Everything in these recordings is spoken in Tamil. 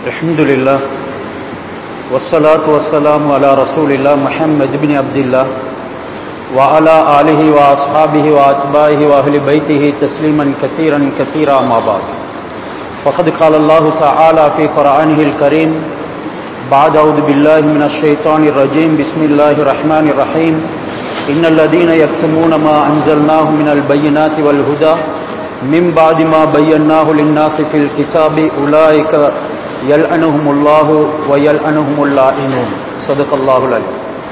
الحمد لله والصلاة والسلام على رسول الله محمد بن عبد الله وعلى آله وأصحابه وأتباعه وأهل بيته تسليما كثيرا كثيرا ما بعد فقد قال الله تعالى في قرآنه الكريم بعد أعوذ بالله من الشيطان الرجيم بسم الله الرحمن الرحيم إن الذين يكتمون ما أنزلناه من البينات والهدى من بعد ما بيناه للناس في الكتاب أولئك يلعنهم الله ويلعنهم اللائنون صدق الله العليم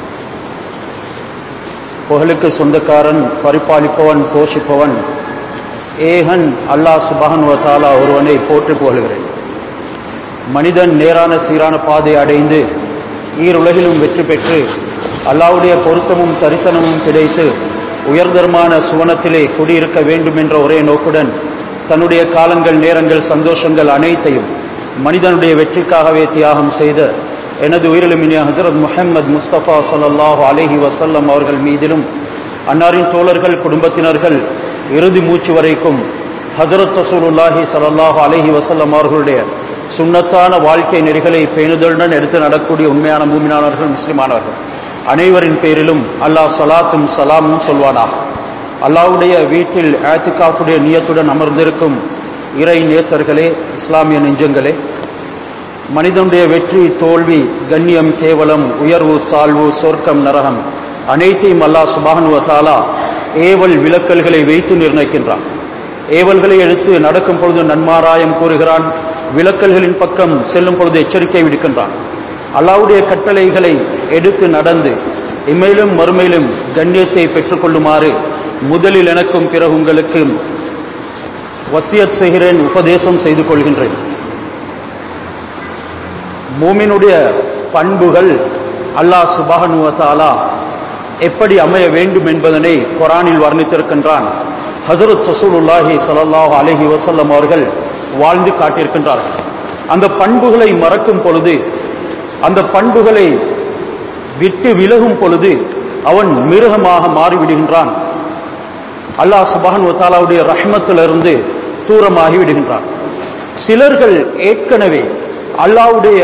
புகழுக்கு சொந்தக்காரன் பரிபாலிப்பவன் போஷிப்பவன் ஏகன் அல்லாஹ் சுபஹன் வத்தாலா ஒருவனை போற்றி புகழுகிறேன் மனிதன் நேரான சீரான பாதை அடைந்து ஈருலகிலும் வெற்றி பெற்று அல்லாவுடைய பொருத்தமும் தரிசனமும் கிடைத்து உயர்தரமான சுவனத்திலே குடியிருக்க வேண்டும் என்ற ஒரே நோக்குடன் தன்னுடைய காலங்கள் நேரங்கள் சந்தோஷங்கள் அனைத்தையும் மனிதனுடைய வெற்றிக்காகவே தியாகம் செய்த எனது உயிரிலுமினிய ஹசரத் முஹம்மது முஸ்தபா சல்லாஹு அலஹி வசல்லம் அவர்கள் மீதிலும் அன்னாரின் தோழர்கள் குடும்பத்தினர்கள் இறுதி மூச்சு வரைக்கும் ஹசரத் ரசூலுல்லாஹி சல்லாஹு அலஹி வசல்லம் அவர்களுடைய சுண்ணத்தான வாழ்க்கை நெறிகளை பேணுதலுடன் எடுத்து நடக்கூடிய உண்மையான மூமினானவர்கள் முஸ்லிமானவர்கள் அனைவரின் பேரிலும் அல்லாஹ் சலாத்தும் சலாமும் சொல்வானாக அல்லாவுடைய வீட்டில் ஆத்திகாஃபுடைய நியத்துடன் அமர்ந்திருக்கும் இறை நேசர்களே இஸ்லாமிய நெஞ்சங்களே மனிதனுடைய வெற்றி தோல்வி கண்ணியம் கேவலம் உயர்வு தாழ்வு சொர்க்கம் நரகம் அனைத்தையும் அல்லாஹ் சுபானுவ தாலா ஏவல் விலக்கல்களை வைத்து நிர்ணயிக்கின்றான் ஏவல்களை எடுத்து நடக்கும் பொழுது நன்மாராயம் கூறுகிறான் விலக்கல்களின் பக்கம் செல்லும் பொழுது எச்சரிக்கை விடுக்கின்றான் அல்லாவுடைய கட்டளைகளை எடுத்து நடந்து இம்மையிலும் மறுமையிலும் கண்ணியத்தை பெற்றுக்கொள்ளுமாறு முதலில் எனக்கும் பிறகு உங்களுக்கு வசியத் செய்கிறேன் உபதேசம் செய்து கொள்கின்றேன் மூமினுடைய பண்புகள் அல்லாஹ் சுபானுவத்தாலா எப்படி அமைய வேண்டும் என்பதனை குரானில் வர்ணித்திருக்கின்றான் ஹசரத் சசூலுல்லாஹி சல்லாஹ் அலஹி வசல்லம் அவர்கள் வாழ்ந்து காட்டியிருக்கின்றார்கள் அந்த பண்புகளை மறக்கும் பொழுது அந்த பண்புகளை விட்டு விலகும் பொழுது அவன் மிருகமாக மாறிவிடுகின்றான் அல்லாஹ் சுபான் தாலாவுடைய ரஹ்மத்திலிருந்து தூரமாகி விடுகின்றான் சிலர்கள் ஏற்கனவே அல்லாவுடைய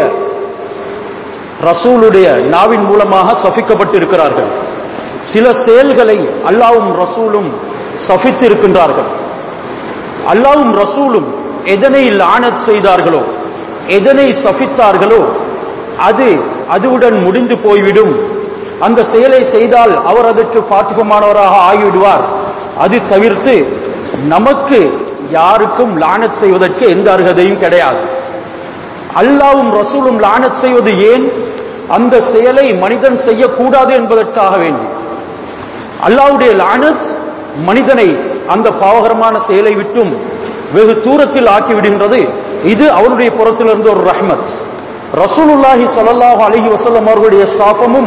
ரசூலுடைய நாவின் மூலமாக சபிக்கப்பட்டிருக்கிறார்கள் சில செயல்களை அல்லாவும் ரசூலும் சபித்து இருக்கின்றார்கள் அல்லாவும் ரசூலும் எதனை லானத் செய்தார்களோ எதனை சபித்தார்களோ அது அதுவுடன் முடிந்து போய்விடும் அந்த செயலை செய்தால் அவர் அதற்கு பாத்திபமானவராக ஆகிவிடுவார் அது தவிர்த்து நமக்கு யாருக்கும் லானத் செய்வதற்கு எந்த அருகதையும் கிடையாது அல்லாவும் ரசூலும் லானத் செய்வது ஏன் அந்த செயலை மனிதன் செய்யக்கூடாது என்பதற்காக வேண்டி அல்லாவுடைய லானத் மனிதனை அந்த பாவகரமான செயலை விட்டும் வெகு தூரத்தில் ஆக்கிவிடுகின்றது இது அவருடைய புறத்திலிருந்து ஒரு ரஹ்மத் ரசூலுல்லாஹி சல்லாஹூ அலஹி வசல்லம் அவர்களுடைய சாபமும்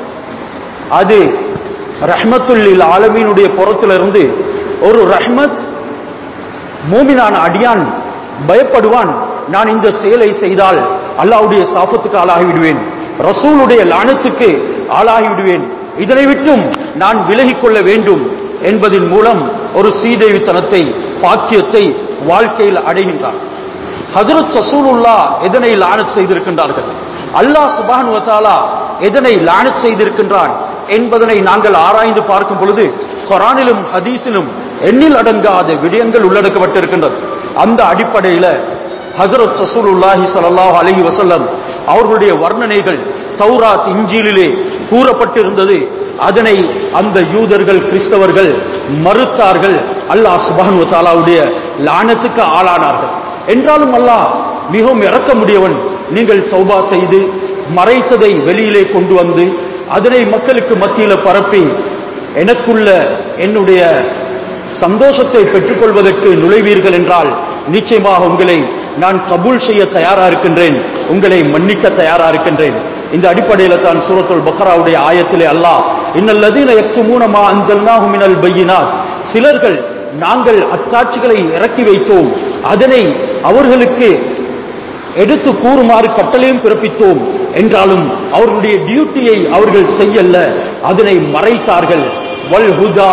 அது ரஹ்மத்துல்லில் ஆலமீனுடைய புறத்திலிருந்து ஒரு ரஹ்மத் மூமினான அடியான் பயப்படுவான் நான் இந்த செயலை செய்தால் அல்லாவுடைய சாபத்துக்கு ஆளாகிவிடுவேன் ரசூலுடைய லானத்துக்கு ஆளாகிவிடுவேன் இதனை விட்டும் நான் விலகிக் கொள்ள வேண்டும் என்பதன் மூலம் ஒரு சீதேவித்தனத்தை பாக்கியத்தை வாழ்க்கையில் அடைகின்றார் ஹசரத் சசூலுல்லா எதனை லானத் செய்திருக்கின்றார்கள் அல்லாஹ் சுபான் வத்தாலா எதனை லானத் செய்திருக்கின்றான் என்பதனை நாங்கள் ஆராய்ந்து பார்க்கும் பொழுது கொரானிலும் ஹதீஸிலும் எண்ணில் அடங்காத விடயங்கள் உள்ளடக்கப்பட்டிருக்கின்றது அந்த அடிப்படையில் ஹசரத் சசூலுல்லாஹி சல்லாஹ் அலஹி வசல்லம் அவர்களுடைய வர்ணனைகள் தௌராத் இஞ்சிலே கூறப்பட்டிருந்தது அதனை அந்த யூதர்கள் கிறிஸ்தவர்கள் மறுத்தார்கள் அல்லாஹ் சுபான் தாலாவுடைய லானத்துக்கு ஆளானார்கள் என்றாலும் அல்லாஹ் மிகவும் இறக்க முடியவன் நீங்கள் தௌபா செய்து மறைத்ததை வெளியிலே கொண்டு வந்து அதனை மக்களுக்கு மத்தியில பரப்பி எனக்குள்ள என்னுடைய சந்தோஷத்தை பெற்றுக்கொள்வதற்கு நுழைவீர்கள் என்றால் நிச்சயமாக உங்களை நான் கபூல் செய்ய தயாரா இருக்கின்றேன் உங்களை மன்னிக்க தயாரா இருக்கின்றேன் இந்த அடிப்படையில் தான் சூரத்துல் பக்ராவுடைய ஆயத்திலே அல்லாஹ் இன்னல்லதீன யக்துமூனமா அன்சல்னாஹு மினல் பையினாத் சிலர்கள் நாங்கள் அத்தாட்சிகளை இறக்கி வைத்தோம் அதனை அவர்களுக்கு எடுத்து கூறுமாறு கட்டளையும் பிறப்பித்தோம் என்றாலும் அவர்களுடைய டியூட்டியை அவர்கள் செய்யல்ல அதனை மறைத்தார்கள் வல் ஹுதா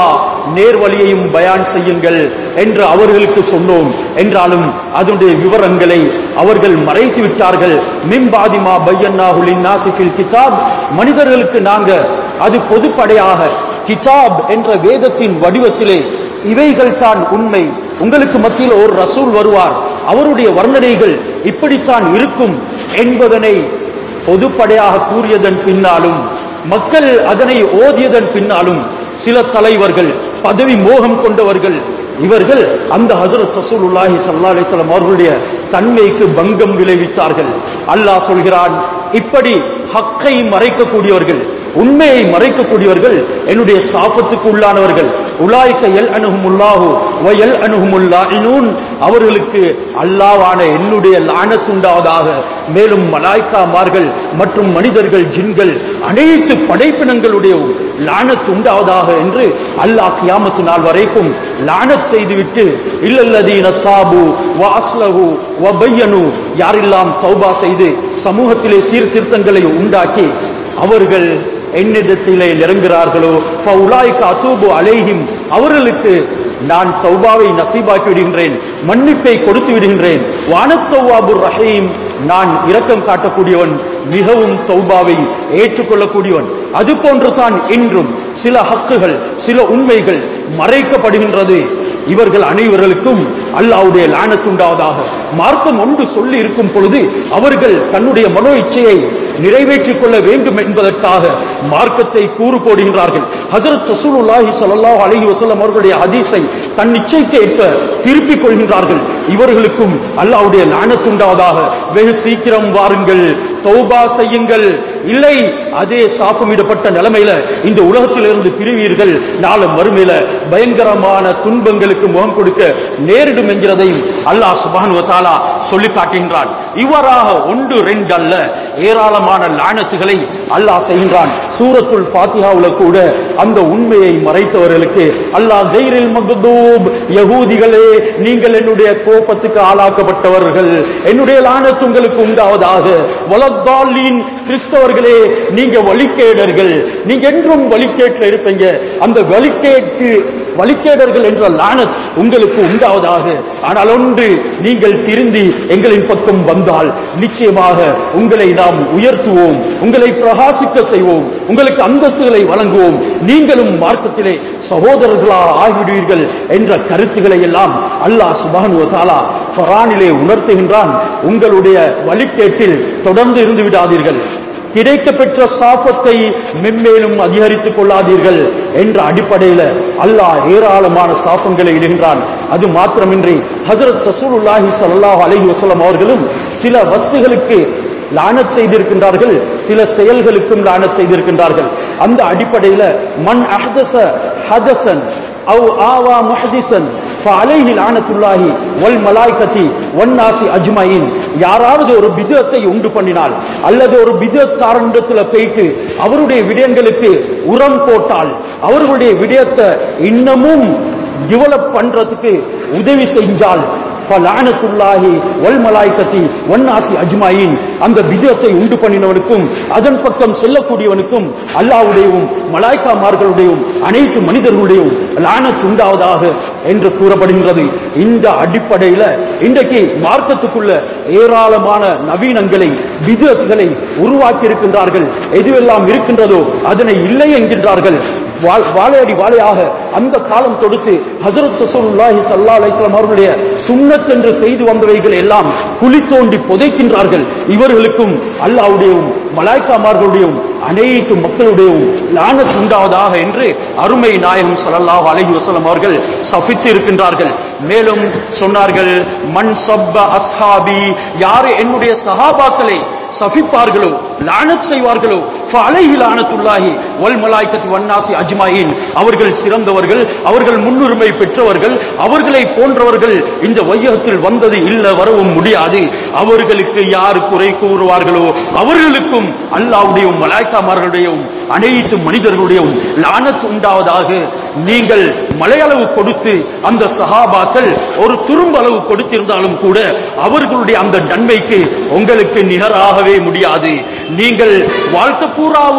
நேர்வழியையும் பயான் செய்யுங்கள் என்று அவர்களுக்கு சொன்னோம் என்றாலும் அதனுடைய விவரங்களை அவர்கள் மறைத்து விட்டார்கள் மிம்பாதிமா பையன்னாகுலின் நாசிஃபில் கிதாப் மனிதர்களுக்கு நாங்க அது பொதுப்படையாக கிதாப் என்ற வேதத்தின் வடிவத்திலே இவைகள் தான் உண்மை உங்களுக்கு மத்தியில் ஒரு ரசூல் வருவார் அவருடைய வர்ணனைகள் இப்படித்தான் இருக்கும் என்பதனை பொதுப்படையாக கூறியதன் பின்னாலும் மக்கள் அதனை ஓதியதன் பின்னாலும் சில தலைவர்கள் பதவி மோகம் கொண்டவர்கள் இவர்கள் அந்த ஹசரத் ரசூலுல்லாஹி ஸல்லல்லாஹு அலைஹி வஸல்லம் அவர்களுடைய தன்மைக்கு பங்கம் விளைவித்தார்கள் அல்லாஹ் சொல்கிறான் இப்படி ஹக்கை மறைக்கக்கூடியவர்கள் உண்மையை மறைக்கக்கூடியவர்கள் என்னுடைய சாபத்துக்கு உள்ளானவர்கள் உலாய்க்க எல் அணுகுமுல்லாஹு வயல் அணுகுமுல்லாயினூன் அவர்களுக்கு அல்லாவான என்னுடைய லானத்துண்டாவதாக மேலும் மலாய்க்காமார்கள் மற்றும் மனிதர்கள் ஜின்கள் அனைத்து படைப்பினங்களுடைய லானத்து உண்டாவதாக என்று அல்லாஹ் கியாமத்து நாள் வரைக்கும் லானத் செய்துவிட்டு இல்லல்லதீன தாபு வாஸ்லஹு வபையனு யாரெல்லாம் தௌபா செய்து சமூகத்திலே சீர்திருத்தங்களை உண்டாக்கி அவர்கள் என்னிடத்திலே நெருங்குகிறார்களோ ஃபவுலாய்க அதூபு அலைஹிம் அவர்களுக்கு நான் தௌபாவை நசீபாக்கி விடுகின்றேன் மன்னிப்பை கொடுத்து விடுகின்றேன் வானத்தௌவாபுர் ரஹீம் நான் இரக்கம் காட்டக்கூடியவன் மிகவும் தௌபாவை ஏற்றுக்கொள்ளக்கூடியவன் அது போன்று தான் இன்றும் சில ஹக்குகள் சில உண்மைகள் மறைக்கப்படுகின்றது இவர்கள் அனைவர்களுக்கும் அல்லாவுடைய லானத்துண்டாவதாக மார்க்கம் ஒன்று சொல்லி இருக்கும் பொழுது அவர்கள் தன்னுடைய மனோ இச்சையை நிறைவேற்றிக் கொள்ள வேண்டும் என்பதற்காக மார்க்கத்தை கூறு போடுகின்றார்கள் ஹசரத் ரசூலுல்லாஹி ஸல்லல்லாஹு அலைஹி வஸல்லம் அவர்களுடைய ஹதீஸை தன் இச்சைக்கு ஏற்ப திருப்பிக் கொள்கின்றார்கள் இவர்களுக்கும் அல்லாஹ்வுடைய லானத்துண்டாவதாக வெகு சீக்கிரம் வாருங்கள் தௌபா செய்யுங்கள் இல்லை அதே சாபமிடப்பட்ட நிலைமையில இந்த உலகத்திலிருந்து பிரிவீர்கள் நாளும் மறுமையில பயங்கரமான துன்பங்களுக்கு முகம் கொடுக்க நேரிடும் என்கிறதையும் அல்லாஹ் சுபான் தாலா சொல்லி காட்டுகின்றான் இவ்வாறாக ஒன்று ரெண்டு அல்ல ஏராளமான லானத்துகளை அல்லாஹ் செய்கின்றான் சூரத்துல் பாத்தியாவுல கூட அந்த உண்மையை மறைத்தவர்களுக்கு அல்லாஹ் கைரில் மக்தூப் யகூதிகளே நீங்கள் என்னுடைய கோபத்துக்கு ஆளாக்கப்பட்டவர்கள் என்னுடைய லானத்து உங்களுக்கு உண்டாவதாக வலத்தாலின் கிறிஸ்தவர்களே நீங்க வழிகேடர்கள் நீங்க என்றும் வழிகேட்டில் இருப்பீங்க அந்த வழிகேட்டு வழிகேடர்கள் என்ற லானத் உங்களுக்கு உண்டாவதாக ஆனால் ஒன்று நீங்கள் திருந்தி எங்களின் பக்கம் வந்தால் நிச்சயமாக உங்களை நாம் உயர்த்துவோம் உங்களை பிரகாசிக்க செய்வோம் உங்களுக்கு அந்தஸ்துகளை வழங்குவோம் நீங்களும் மார்க்கத்திலே சகோதரர்களா ஆகிவிடுவீர்கள் என்ற கருத்துக்களை எல்லாம் அல்லாஹ் சுபானு தாலா ஃபரானிலே உணர்த்துகின்றான் உங்களுடைய வழிகேட்டில் தொடர்ந்து இருந்து விடாதீர்கள் கிடைக்கப்பெற்ற சாபத்தை மென்மேலும் அதிகரித்துக் கொள்ளாதீர்கள் என்ற அடிப்படையில் அல்லாஹ் ஏராளமான சாபங்களை இடுகின்றான் அது மாத்திரமின்றி ஹஜரத் ரசூலுல்லாஹி ஸல்லல்லாஹு அலைஹி வஸல்லம் அவர்களும் சில வஸ்துகளுக்கு லானத் செய்திருக்கின்றார்கள் சில செயல்களுக்கும் லானத் செய்திருக்கின்றார்கள் அந்த அடிப்படையில் மண் அஹ்தஸ ஹதசன் அவு ஆவா முஹதிசன் ஃபஅலைஹி லானத்துல்லாஹி வல் மலாய்கதி வன்னாசி அஜ்மயின் யாராவது ஒரு பிதத்தை உண்டு பண்ணினால் அல்லது ஒரு பிதத்காரனிடத்துல போயிட்டு அவருடைய விடயங்களுக்கு உரம் போட்டால் அவர்களுடைய விடயத்தை இன்னமும் டெவலப் பண்றதுக்கு உதவி செஞ்சால் ஃபலானத்துல்லாஹி வல் மலாய்கத்தி வன்னாசி அஜ்மாயின் அந்த விதத்தை உண்டு பண்ணினவனுக்கும் அதன் பக்கம் செல்லக்கூடியவனுக்கும் அல்லாஹ்வுடையவும் மலாய்க்காமார்களுடையவும் அனைத்து மனிதர்களுடையவும் லானத் உண்டாவதாக என்று கூறப்படுகின்றது இந்த அடிப்படையில் இன்றைக்கு மார்க்கத்துக்குள்ள ஏராளமான நவீனங்களை விதத்துகளை உருவாக்கி இருக்கின்றார்கள் எதுவெல்லாம் இருக்கின்றதோ அதனை இல்லை என்கின்றார்கள் வா- வாழையடி வாழையாக அந்த காலம் தொடுத்து ஹசரத் ரசூலுல்லாஹி ஸல்லல்லாஹு அலைஹி வஸல்லம் அவர்களுடைய சுன்னத் என்று செய்து வந்தவைகள் எல்லாம் குழி தோண்டி புதைக்கின்றார்கள் இவர்களுக்கும் அல்லாஹ்வுடையவும் மலாய்க்காமார்களுடையவும் அனைத்து மக்களுடையவும் லானத் உண்டாவதாக என்று அருமை நாயகம் ஸல்லல்லாஹு அலைஹி வஸல்லம் அவர்கள் சபித்து இருக்கின்றார்கள் மேலும் சொன்னார்கள் மண் சப்ப அஸ்ஹாபி யார் என்னுடைய சஹாபாக்களை சபிப்பார்களோ லானத் செய்வார்களோ ஃபஅலைஹி லானத்துல்லாஹி வல் மலாய்கத்தி வன்னாசி அஜ்மாயின் அவர்கள் சிறந்தவர்கள் அவர்கள் முன்னுரிமை பெற்றவர்கள் அவர்களை போன்றவர்கள் இந்த வையகத்தில் வந்தது இல்ல வரவும் முடியாது அவர்களுக்கு யார் குறை கூறுவார்களோ அவர்களுக்கும் அல்லாஹ்வுடையும் மலாய்க்காமார்களுடையும் அனைத்து மனிதர்களுடையும் லானத் உண்டாவதாக நீங்கள் மலையளவு கொடுத்து அந்த சஹாபாக்கள் ஒரு துரும்பளவு கொடுத்திருந்தாலும் கூட அவர்களுடைய அந்த நன்மைக்கு உங்களுக்கு நிகராகவே முடியாது நீங்கள் வாழ்க்கை பூராவும்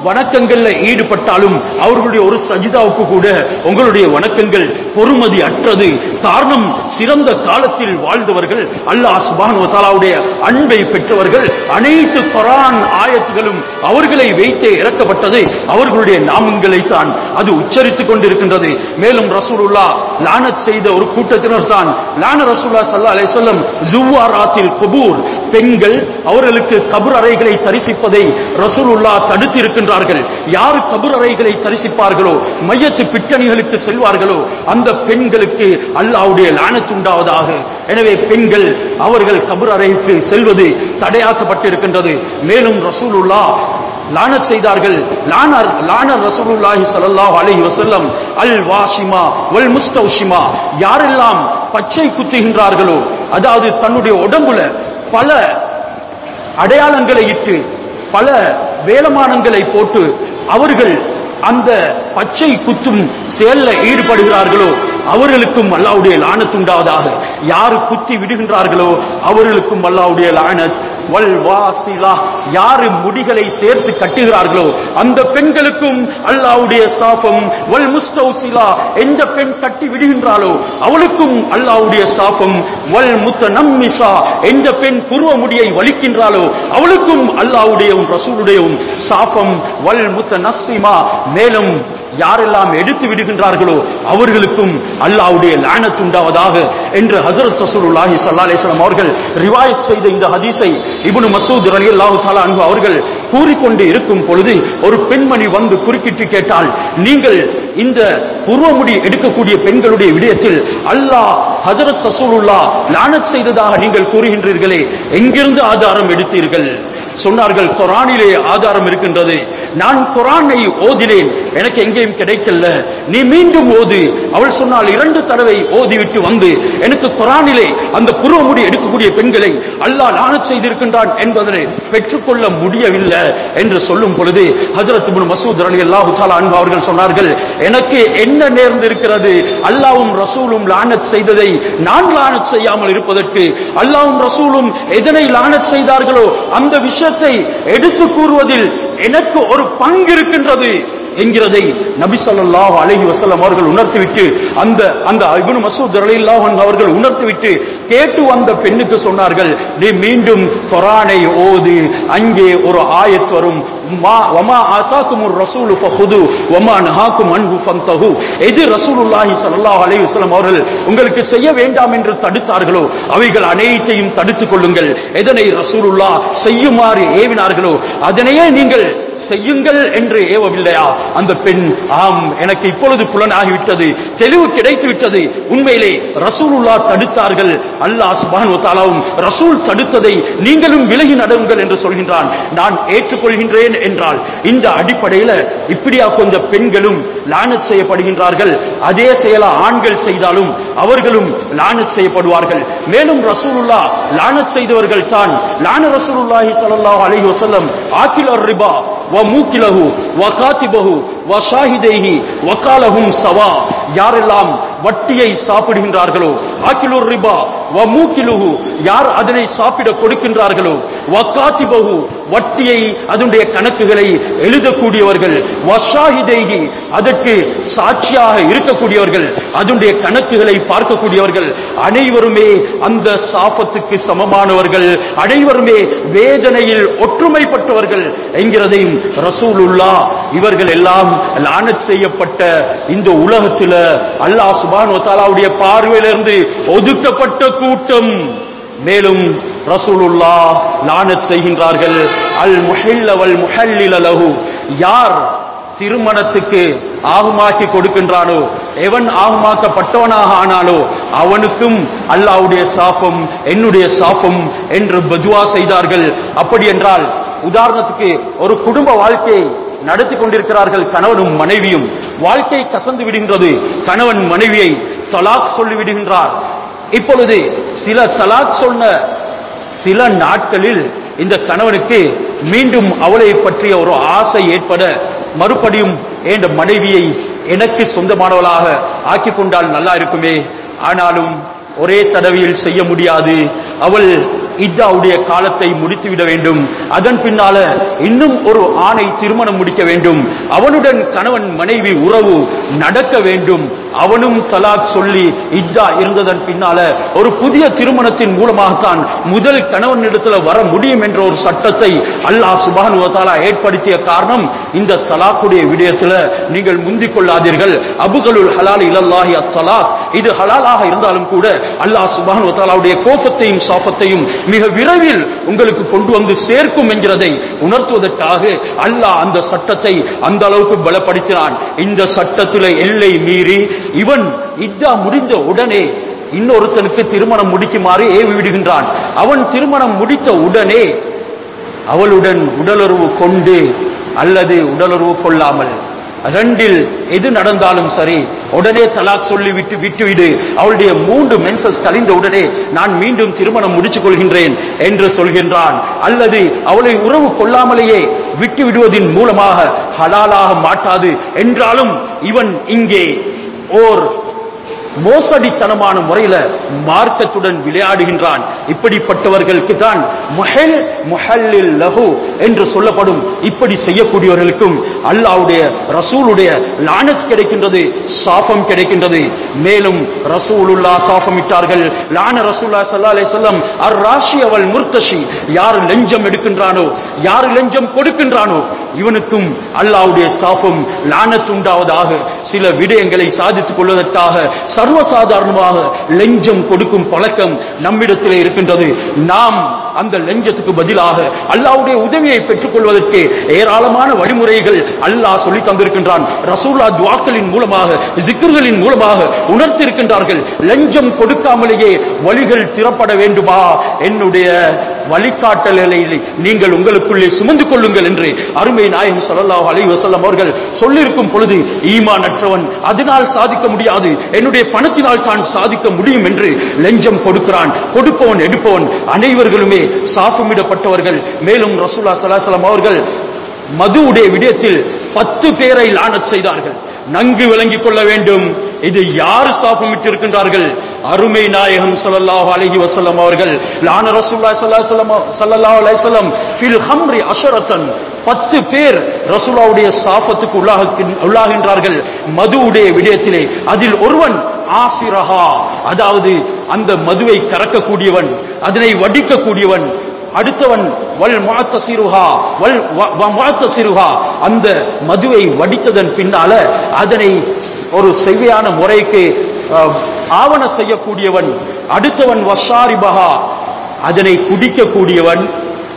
வணக்கங்கள்ல ஈடுபட்டாலும் அவர்களுடைய ஒரு சஜிதாவுக்கு கூட உங்களுடைய வணக்கங்கள் பொறுமதி அற்றது காரணம் சிறந்த காலத்தில் வாழ்ந்தவர்கள் அல்லாஹ் சுபானு தாலாவுடைய அன்பை பெற்றவர்கள் அனைத்து குரான் ஆயத்துகளும் அவர்களை வைத்தே இறக்கப்பட்டது அவர்களுடைய நாமங்களை தான் அது உச்சரித்துக் கொண்டிருக்கின்றது மேலும் ரசூலுல்லா லானத் செய்த ஒரு கூட்டத்தினர் தான் லான ரசூல்லா சல்லா அலைஹிஸ்ஸலாம் ஜுவாராத்தில் குபூர் பெண்கள் அவர்களுக்கு கபர் அறைகளை தரிசிப்பதை ரசூலுல்லா தடுத்து இருக்கின்றார்கள் யார் கபர் அறைகளை தரிசிப்பார்களோ மையத்து பிட்டணிகளுக்கு செல்வார்களோ அந்த பெண்களுக்கு அல்லாஹ்வுடைய லானத் உண்டாவதாக எனவே பெண்கள் அவர்கள் கபர் அறைக்கு செல்வது தடையாக்கப்பட்டிருக்கின்றது மேலும் ரசூலுல்லா லானத் செய்தார்கள் லானர் லானர் ரசூலுல்லாஹி ஸல்லல்லாஹு அலைஹி வஸல்லம் அல் வாஷிமா வல் முஸ்தௌஷிமா யாரெல்லாம் பச்சை குத்துகின்றார்களோ அதாவது தன்னுடைய உடம்புல பல அடையாளங்களை இட்டு பல வேலமானங்களை போட்டு அவர்கள் அந்த பச்சை குத்தும் செயல்ல ஈடுபடுகிறார்களோ அவர்களுக்கும் அல்லாவுடைய லானத் உண்டாவதாக யார் குத்தி விடுகின்றார்களோ அவர்களுக்கும் அல்லாவுடைய லானத் வல் வாசிலா யாரு முடிகளை சேர்த்து கட்டுகிறார்களோ அந்த பெண்களுக்கும் அல்லாவுடைய சாபம் வல் முஸ்தௌசிலா எந்த பெண் கட்டி விடுகின்றாளோ அவளுக்கும் அல்லாவுடைய சாபம் வல் முத்த நம்மிசா எந்த பெண் புருவ முடியை வலிக்கின்றாளோ அவளுக்கும் அல்லாவுடையவும் ரசூலுடையவும் சாபம் வல் முத்த நஸ்ஸிமா மேலும் யாரெல்லாம் எடுத்து விடுகின்றார்களோ அவர்களுக்கும் அல்லாஹ்வுடைய லானத் உண்டாவதாக என்று ஹஜரத் ரசூலுல்லாஹி ஸல்லல்லாஹு அலைஹி வஸல்லம் அவர்கள் ரிவாயத் செய்த இந்த ஹதீஸை இப்னு மஸ்ஊத் ரலியல்லாஹு தஆலா அன்ஹு அவர்கள் கூறிக்கொண்டு இருக்கும் பொழுது ஒரு பெண்மணி வந்து குறுக்கிட்டு கேட்டால் நீங்கள் இந்த புருவமுடி எடுக்கக்கூடிய பெண்களுடைய விடயத்தில் அல்லாஹ் ஹஜரத் ரசூலுல்லாஹ் லானத் செய்ததாக நீங்கள் கூறுகின்றீர்களே எங்கிருந்து ஆதாரம் எடுத்தீர்கள் சொன்னார்கள் குரானிலே ஆதாரம் இருக்கின்றது நான் குரானை ஓதினேன் எனக்கு எங்கேயும் கிடைக்கல நீ மீண்டும் ஓது அவள் சொன்னால் இரண்டு தடவை ஓதிவிட்டு வந்து எனக்கு குரானிலே அந்த புருவமுடி எடுக்கக்கூடிய பெண்களை அல்லாஹ் லானத் செய்திருக்கின்றான் என்பதனை பெற்றுக்கொள்ள முடியவில்லை என்று சொல்லும் பொழுது ஹஜரத் இப்னு மசூத் ரலியல்லாஹு தஆலா அன்ஹு அவர்கள் சொன்னார்கள் எனக்கு என்ன நேர்ந்திருக்கிறது அல்லாஹ்வும் ரசூலும் லானத் செய்ததை நான் லானத் செய்யாமல் இருப்பதற்கு அல்லாஹ்வும் ரசூலும் எதனை லானத் செய்தார்களோ அந்த விஷயத்தை எடுத்து கூறுவதில் எனக்கு ஒரு பங்கு இருக்கின்றது என்கிறதை நபி ஸல்லல்லாஹு அலைஹி வஸல்லம் அவர்கள் உணர்த்திவிட்டு அந்த அந்த இப்னு மஸ்ஊத் ரலியல்லாஹு அன்ஹு அவர்கள் உணர்த்திவிட்டு கேட்டு வந்த பெண்ணுக்கு சொன்னார்கள் நீ மீண்டும் குர்ஆனை ஓது அங்கே ஒரு ஆயத் வரும் மா வமா ஆதாக்குமுர் ரசூலு ஃபஹுது வமா நஹாக்கும் அன்ஹு ஃபந்தஹு எது ரசூலுல்லாஹி ஸல்லல்லாஹு அலைஹி வஸல்லம் அவர்கள் உங்களுக்கு செய்ய வேண்டாம் என்று தடுத்தார்களோ அவைகள் அனைத்தையும் தடுத்துக் கொள்ளுங்கள் எதனை ரசூலுல்லாஹ் செய்யுமாறு ஏவினார்களோ அதனையே நீங்கள் செய்யுங்கள் என்று ஏவவில்லையா அந்த பெண் ஆம் எனக்கு இப்பொழுது புலனாகிவிட்டது தெளிவு கிடைத்து விட்டது உண்மையிலே ரசூலுல்லா தடுத்தார்கள் அல்லாஹ் சுப்ஹானஹு வ தஆலாவும் ரசூல் தடுத்ததை நீங்களும் விலகி நடவுங்கள் என்று சொல்கின்றான் நான் ஏற்றுக்கொள்கின்றேன் என்றால் இந்த அடிப்படையில இப்படியா கொஞ்சம் பெண்களும் லானத் செய்யப்படுகின்றார்கள் அதே செயலா ஆண்கள் செய்தாலும் அவர்களும் லானத் செய்யப்படுவார்கள் மேலும் ரசூலுல்லா லானத் செய்தவர்கள் தான் லான ரசூலுல்லாஹி ஸல்லல்லாஹு அலைஹி வஸல்லம் ஆக்கில் ரிபா வ மூக்கிலஹு வ காத்திபஹு வ ஷாஹிதைஹி வ காலஹும் சவா யாரெல்லாம் வட்டியை சாப்பிடுகின்றார்களோ ஆக்கிலுர் ரிபா வ மூக்கிலுஹு யார் அதனை சாப்பிட கொடுக்கின்றார்களோ வ காத்திபஹு வட்டியை அதனுடைய கணக்குகளை எழுதக்கூடியவர்கள் வ ஷாஹிதைஹி அதற்கு சாட்சியாக இருக்கக்கூடியவர்கள் அதனுடைய கணக்குகளை பார்க்கக்கூடியவர்கள் அனைவருமே அந்த சாபத்துக்கு சமமானவர்கள் அனைவருமே வேதனையில் ஒற்றுமைப்பட்டவர்கள் என்கிறதையும் ரசூலுல்லா இவர்கள் எல்லாம் லானத் செய்யப்பட்ட இந்த உலகத்தில் அல்லாஹ் சுபான் தாலாவுடைய பார்வையிலிருந்து ஒதுக்கப்பட்ட கூட்டம் மேலும் ரசூலுல்லா லானத் செய்கின்றார்கள் அல் முஹில்ல வல் முஹல்லில லஹு யார் திருமணத்துக்கு ஆகுமாக்கி கொடுக்கின்றானோ எவன் ஆகுமாக்கப்பட்டவனாக ஆனாலோ அவனுக்கும் அல்லாவுடைய சாபம் என்னுடைய சாபம் என்று பதுவா செய்தார்கள் அப்படி என்றால் உதாரணத்துக்கு ஒரு குடும்ப வாழ்க்கையை நடத்தி கொண்டிருக்கிறார்கள் கணவனும் மனைவியும் வாழ்க்கை கசந்து விடுகின்றது கணவன் மனைவியை தலாக் சொல்லி விடுகின்றார் இப்பொழுது சில தலாக் சொன்ன சில நாட்களில் இந்த கணவனுக்கு மீண்டும் அவளை பற்றிய ஒரு ஆசை ஏற்பட மறுபடியும் என் மனைவியை எனக்கு சொந்தமானவளாக ஆக்கி கொண்டால் நல்லா இருக்குமே ஆனாலும் ஒரே தடவையில் செய்ய முடியாது அவள் இத்தாவுடைய காலத்தை முடித்துவிட வேண்டும் அதன் பின்னால இன்னும் ஒரு ஆணை திருமணம் முடிக்க வேண்டும் அவனுடன் கணவன் மனைவி உறவு நடக்க வேண்டும் அவனும் தலாக் சொல்லி இத்தா இருந்ததன் பின்னால ஒரு புதிய திருமணத்தின் மூலமாகத்தான் முதல் கணவனிடத்துல வர முடியும் என்ற ஒரு சட்டத்தை அல்லாஹ் சுபான் ஏற்படுத்திய காரணம் இந்த தலாக்குடைய விடயத்துல நீங்கள் முந்திக் கொள்ளாதீர்கள் அபுகளுல் ஹலால் இலல்லாஹி அத்தலாக் இது ஹலாலாக இருந்தாலும் கூட அல்லாஹ் சுபான் வத்தாலாவுடைய கோபத்தையும் சாபத்தையும் மிக விரைவில் உங்களுக்கு கொண்டு வந்து சேர்க்கும் என்கிறதை உணர்த்துவதற்காக அல்லாஹ் அந்த சட்டத்தை அந்த அளவுக்கு பலப்படுத்தினான் இந்த சட்டத்தில் எல்லை மீறி இவன் இத்தா முடிந்த உடனே இன்னொருத்தனுக்கு திருமணம் முடிக்குமாறு ஏவி விடுகின்றான் அவன் திருமணம் முடித்த உடனே அவளுடன் உடலுறவு கொண்டு அல்லது உடலுறவு கொள்ளாமல் ரெண்டில் எது நடந்தாலும் சரி உடனே தலாக் சொல்லி விட்டு விட்டுவிடு அவளுடைய மூன்று மென்சஸ் கழிந்த உடனே நான் மீண்டும் திருமணம் முடிச்சுக் கொள்கின்றேன் என்று சொல்கின்றான் அல்லது அவளை உறவு கொள்ளாமலேயே விட்டு விடுவதின் மூலமாக ஹலாலாக மாட்டாது என்றாலும் இவன் இங்கே ஓர் மோசடித்தனமான முறையில மார்க்கத்துடன் விளையாடுகின்றான் இப்படிப்பட்டவர்களுக்கு தான் முஹல் முஹல்லில் லஹு என்று சொல்லப்படும் இப்படி செய்யக்கூடியவர்களுக்கும் அல்லாவுடைய ரசூலுடைய லானத் கிடைக்கின்றது சாபம் கிடைக்கின்றது மேலும் ரசூலுல்லா சாபம் இட்டார்கள் லான ரசூல்லா சல்லா அலைஹி வஸல்லம் அர் ராஷி அவள் முர்த்தஷி யார் லஞ்சம் எடுக்கின்றானோ யார் லஞ்சம் கொடுக்கின்றானோ இவனுக்கும் அல்லாவுடைய சாபம் லானத் உண்டாவதாக சில விடயங்களை சாதித்துக் கொள்வதற்காக சர்வசாதாரணமாக லஞ்சம் கொடுக்கும் பழக்கம் நம்மிடத்திலே இருக்கின்றது நாம் அந்த லஞ்சத்துக்கு பதிலாக அல்லாவுடைய உதவியை பெற்றுக் கொள்வதற்கு ஏராளமான வழிமுறைகள் அல்லாஹ் சொல்லி தந்திருக்கின்றான் ரசூல்லா துவாக்களின் மூலமாக ஜிக்கர்களின் மூலமாக உணர்த்திருக்கின்றார்கள் லஞ்சம் கொடுக்காமலேயே வழிகள் திறப்பட வேண்டுமா என்னுடைய வழிகாட்டல்களை நீங்கள் உங்களுக்குள்ளே சுமந்து கொள்ளுங்கள் என்று அருமை நாயகம் ஸல்லல்லாஹு அலைஹி வஸல்லம் அவர்கள் சொல்லியிருக்கும் பொழுது ஈமானற்றவன் அதனால் சாதிக்க முடியாது என்னுடைய பணத்தினால் தான் சாதிக்க முடியும் என்று லஞ்சம் கொடுக்கிறான் கொடுப்பவன் எடுப்பவன் அனைவர்களுமே சாபமிடப்பட்டவர்கள் மேலும் ரசூலா சலாசலம் அவர்கள் மதுவுடைய விடயத்தில் பத்து பேரை லானத் செய்தார்கள் நன்கு விளங்கிக் கொள்ள வேண்டும் இது யார் சாபமிட்டு இருக்கின்றார்கள் அருமை நாயகம் ஸல்லல்லாஹு அலைஹி வஸல்லம் அவர்கள் லான ரசூலுல்லாஹி ஸல்லல்லாஹு அலைஹி வஸல்லம் ஸல்லல்லாஹு அலைஹி வஸல்லம் ஃபில் ஹம்ரி அஷரத்தன் பத்து பேர் ரசூலாவுடைய சாபத்துக்கு உள்ளாகி- உள்ளாகின்றார்கள் மதுவுடைய விடயத்திலே அதில் ஒருவன் ஆசிரஹா அதாவது அந்த மதுவை கறக்கக்கூடியவன் அதனை வடிக்கக்கூடியவன் அடுத்தவன் வல் முஅத்தசிருஹா வல் வ- வ- முஅத்தசிருஹா அந்த மதுவை வடித்ததன் பின்னால அதனை ஒரு செவ்வையான முறைக்கு அஹ், ஆவண செய்யக்கூடியவன் அடுத்தவன் வஷாரிபஹா அதனை குடிக்கக்கூடியவன்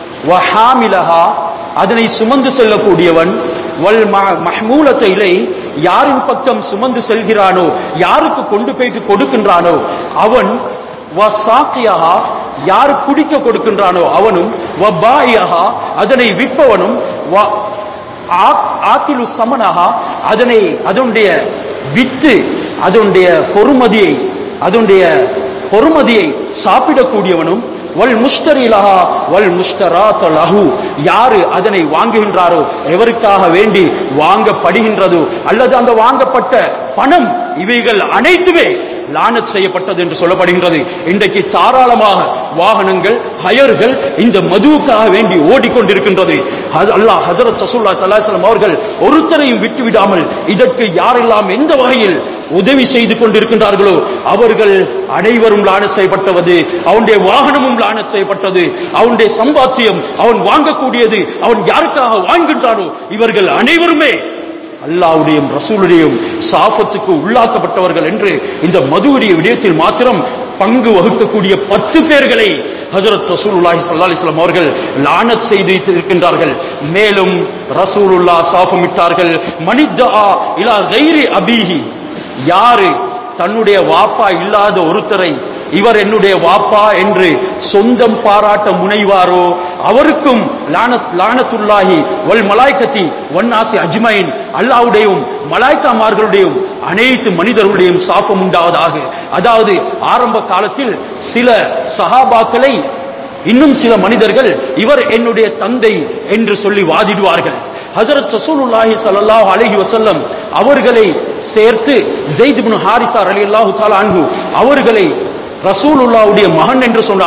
வஹாமிலஹா அதனை சுமந்து செல்லக்கூடியவன் வல் ம- மஹ்மூலத்த இலை யாரின் பக்கம் சுமந்து செல்கிறானோ யாருக்கு கொண்டு போயிட்டு கொடுக்கின்றானோ அவன் வசாக்கியஹா யார் குடிக்க கொடுக்கின்றானோ அவனும் வபாயஹா அதனை விற்பவனும் வ- ஆ- ஆத்திலு சமனஹா அதனை அதனுடைய வித்து அதனுடைய பொறுமதியை அதனுடைய பொறுமதியை சாப்பிடக்கூடியவனும் வல் முஷ்டரிலஹா வல் முஷ்டராத் லஹு யாரு அதனை வாங்குகின்றாரோ எவருக்காக வேண்டி வாங்கப்படுகின்றதோ அல்லது அந்த வாங்கப்பட்ட பணம் இவைகள் அனைத்துமே லானத் செய்யப்பட்டது என்று சொல்லப்படுகின்றது இன்றைக்கு தாராளமாக வாகனங்கள் ஹயர்கள் இந்த மதுவுக்காக வேண்டி ஓடிக்கொண்டிருக்கின்றது அது அல்லாஹ் ஹஜரத் ரசூல்லா ஸல்லல்லாஹு அவர்கள் ஒருத்தரையும் விட்டு விடாமல் இதற்கு யாரெல்லாம் எந்த வகையில் உதவி செய்து கொண்டிருக்கின்றார்களோ அவர்கள் அனைவரும் லானத் செய்யப்பட்டது அவனுடைய வாகனமும் லானத் செய்யப்பட்டது அவனுடைய சம்பாத்தியம் அவன் வாங்கக்கூடியது அவன் யாருக்காக வாங்குகின்றானோ இவர்கள் அனைவருமே அல்லாவுடையும் ரசூலுடையும் சாபத்துக்கு உள்ளாக்கப்பட்டவர்கள் என்று இந்த மதுவுடைய விடயத்தில் மாத்திரம் பங்கு வகுக்கக்கூடிய பத்து பேர்களை ஹஜரத் ரசூலுல்லாஹி ஸல்லல்லாஹு அலைஹி வஸல்லம் அவர்கள் லானத் செய்து இருக்கின்றார்கள் மேலும் ரசூலுல்லாஹ் சாபமிட்டார்கள் மனித்தா இலா கைரி அபீஹி யாரு தன்னுடைய வாப்பா இல்லாத ஒருத்தரை இவர் என்னுடைய வாப்பா என்று சொந்தம் பாராட்ட முனைவாரோ அவருக்கும் லானத் லானத்துல்லாஹி வல் மலாய்கத்தி வன்னாசி அஜ்மைன் அல்லாவுடையும் மலாய்க்காமார்களுடையும் அனைத்து மனிதர்களுடையும் சாபம் உண்டாவதாக அதாவது ஆரம்ப காலத்தில் சில சஹாபாக்களை இன்னும் சில மனிதர்கள் இவர் என்னுடைய தந்தை என்று சொல்லி வாதிடுவார்கள் ஹஜரத் ரசூலுல்லாஹி ஸல்லல்லாஹு அலைஹி வஸல்லம் அவர்களை சேர்த்து ஸெய்த் இப்னு ஹாரிஸா ரலியல்லாஹு தஆலா அன்ஹு அவர்களை ரசூலுல்லாவுடைய மகன் என்று சொன்னார்கள்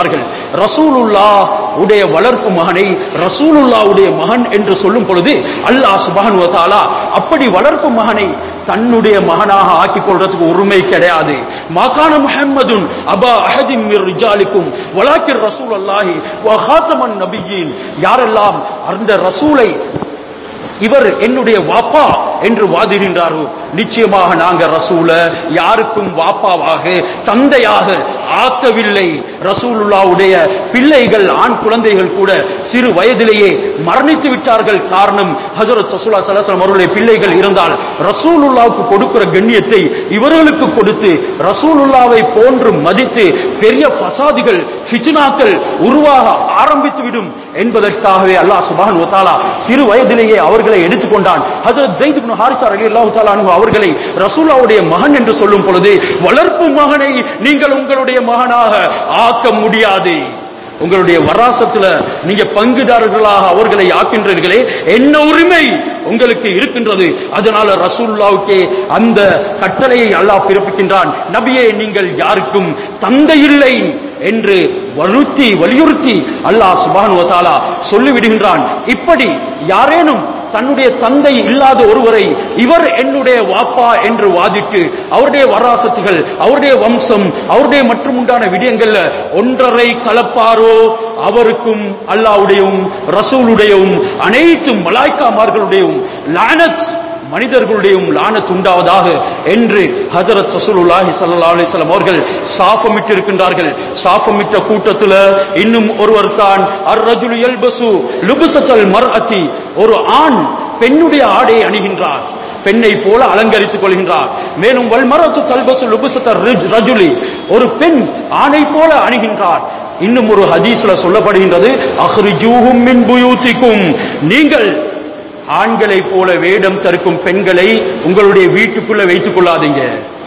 ரசூலுல்லா உடைய வளர்ப்பு மகனை ரசூலுல்லா உடைய மகன் என்று சொல்லும் பொழுது அல்லாஹ் சுபஹானு வ தஆலா அப்படி வளர்ப்பு மகனை தன்னுடைய மகனாக ஆக்கிக் கொள்றதுக்கு உரிமை கிடையாது மாகான முஹம்மதுன் அபா அஹதின் மிர் ரிஜாலிக்கும் வலாக்கிர் ரசூல் அல்லாஹி வ ஹாத்தமன் நபியின் யாரெல்லாம் அந்த ரசூலை இவர் என்னுடைய வாப்பா என்று வாதிடுகின்றாரோ நிச்சயமாக நாங்க ரசூல யாருக்கும் வாப்பாவாக தந்தையாக ஆக்கவில்லை ரசூலுல்லாவுடைய பிள்ளைகள் ஆண் குழந்தைகள் கூட சிறு வயதிலேயே மரணித்து விட்டார்கள் காரணம் ஹஜரத் ரசூலா சலாசலம் அவருடைய பிள்ளைகள் இருந்தால் ரசூலுல்லாவுக்கு கொடுக்கிற கண்ணியத்தை இவர்களுக்கு கொடுத்து ரசூலுல்லாவை போன்று மதித்து பெரிய ஃபசாதிகள் ஃபித்னாக்கள் உருவாக ஆரம்பித்துவிடும் என்பதற்காகவே அல்லாஹ் சுப்ஹானஹு வ தஆலா சிறு வயதிலேயே அவர்களை எடுத்துக்கொண்டான் ஹஜரத் ஜெயித் இப்னு ஹாரிஸா ரலியல்லாஹு தஆலா அன்ஹு அவர்களை ரசூலுல்லாவுடைய மகன் என்று சொல்லும் பொழுது வளர்ப்பு மகனை நீங்கள் உங்களுடைய மகனாக ஆக்க முடியாது உங்களுடைய வராசத்துல நீங்க பங்குதாரர்களாக அவர்களை ஆக்கின்றீர்களே என்ன உரிமை உங்களுக்கு இருக்கின்றது அதனால ரசூலுல்லாவுக்கே அந்த கட்டளையை அல்லாஹ் பிறப்பிக்கின்றான் நபியே நீங்கள் யாருக்கும் தந்தை இல்லை என்று வலுத்தி வலியுறுத்தி அல்லாஹ் சுபானு தாலா சொல்லிவிடுகின்றான் இப்படி யாரேனும் தன்னுடைய தந்தை இல்லாத ஒருவரை இவர் என்னுடைய வாப்பா என்று வாதிட்டு அவருடைய வராசத்துகள் அவருடைய வம்சம் அவருடைய மற்றும் உண்டான விடயங்கள்ல ஒன்றரை கலப்பாரோ அவருக்கும் அல்லாவுடையவும் ரசூலுடையவும் அனைத்து மலாய்க்காமார்களுடையவும் லானத் மனிதர்களுடையும் லானத் உண்டாவதாக என்று ஹஜரத் ரசூலுல்லாஹி ஸல்லல்லாஹு அலைஹி வஸல்லம் அவர்கள் சாபமிட்டு இருக்கின்றார்கள் சாபமிட்ட கூட்டத்துல இன்னும் ஒருவர் தான் அர் ரஜுலு யல்பசு லுபசத்தல் மர்அதி ஒரு ஆண் பெண்ணுடைய ஆடையை அணிகின்றார் பெண்ணை போல அலங்கரித்துக் கொள்கின்றார் மேலும் வல்மரத்து தல்பசு லுபசத்த ரஜுலி ஒரு பெண் ஆணை போல அணுகின்றார் இன்னும் ஒரு ஹதீஸ்ல சொல்லப்படுகின்றது அஹ்ரிஜூஹும் மின் புயூத்திக்கும் நீங்கள் ஆண்களை போல வேடம் தரிக்கும் பெண்களை உங்களுடைய வீட்டுக்குள்ள வைத்துக் கொள்ளாதீங்க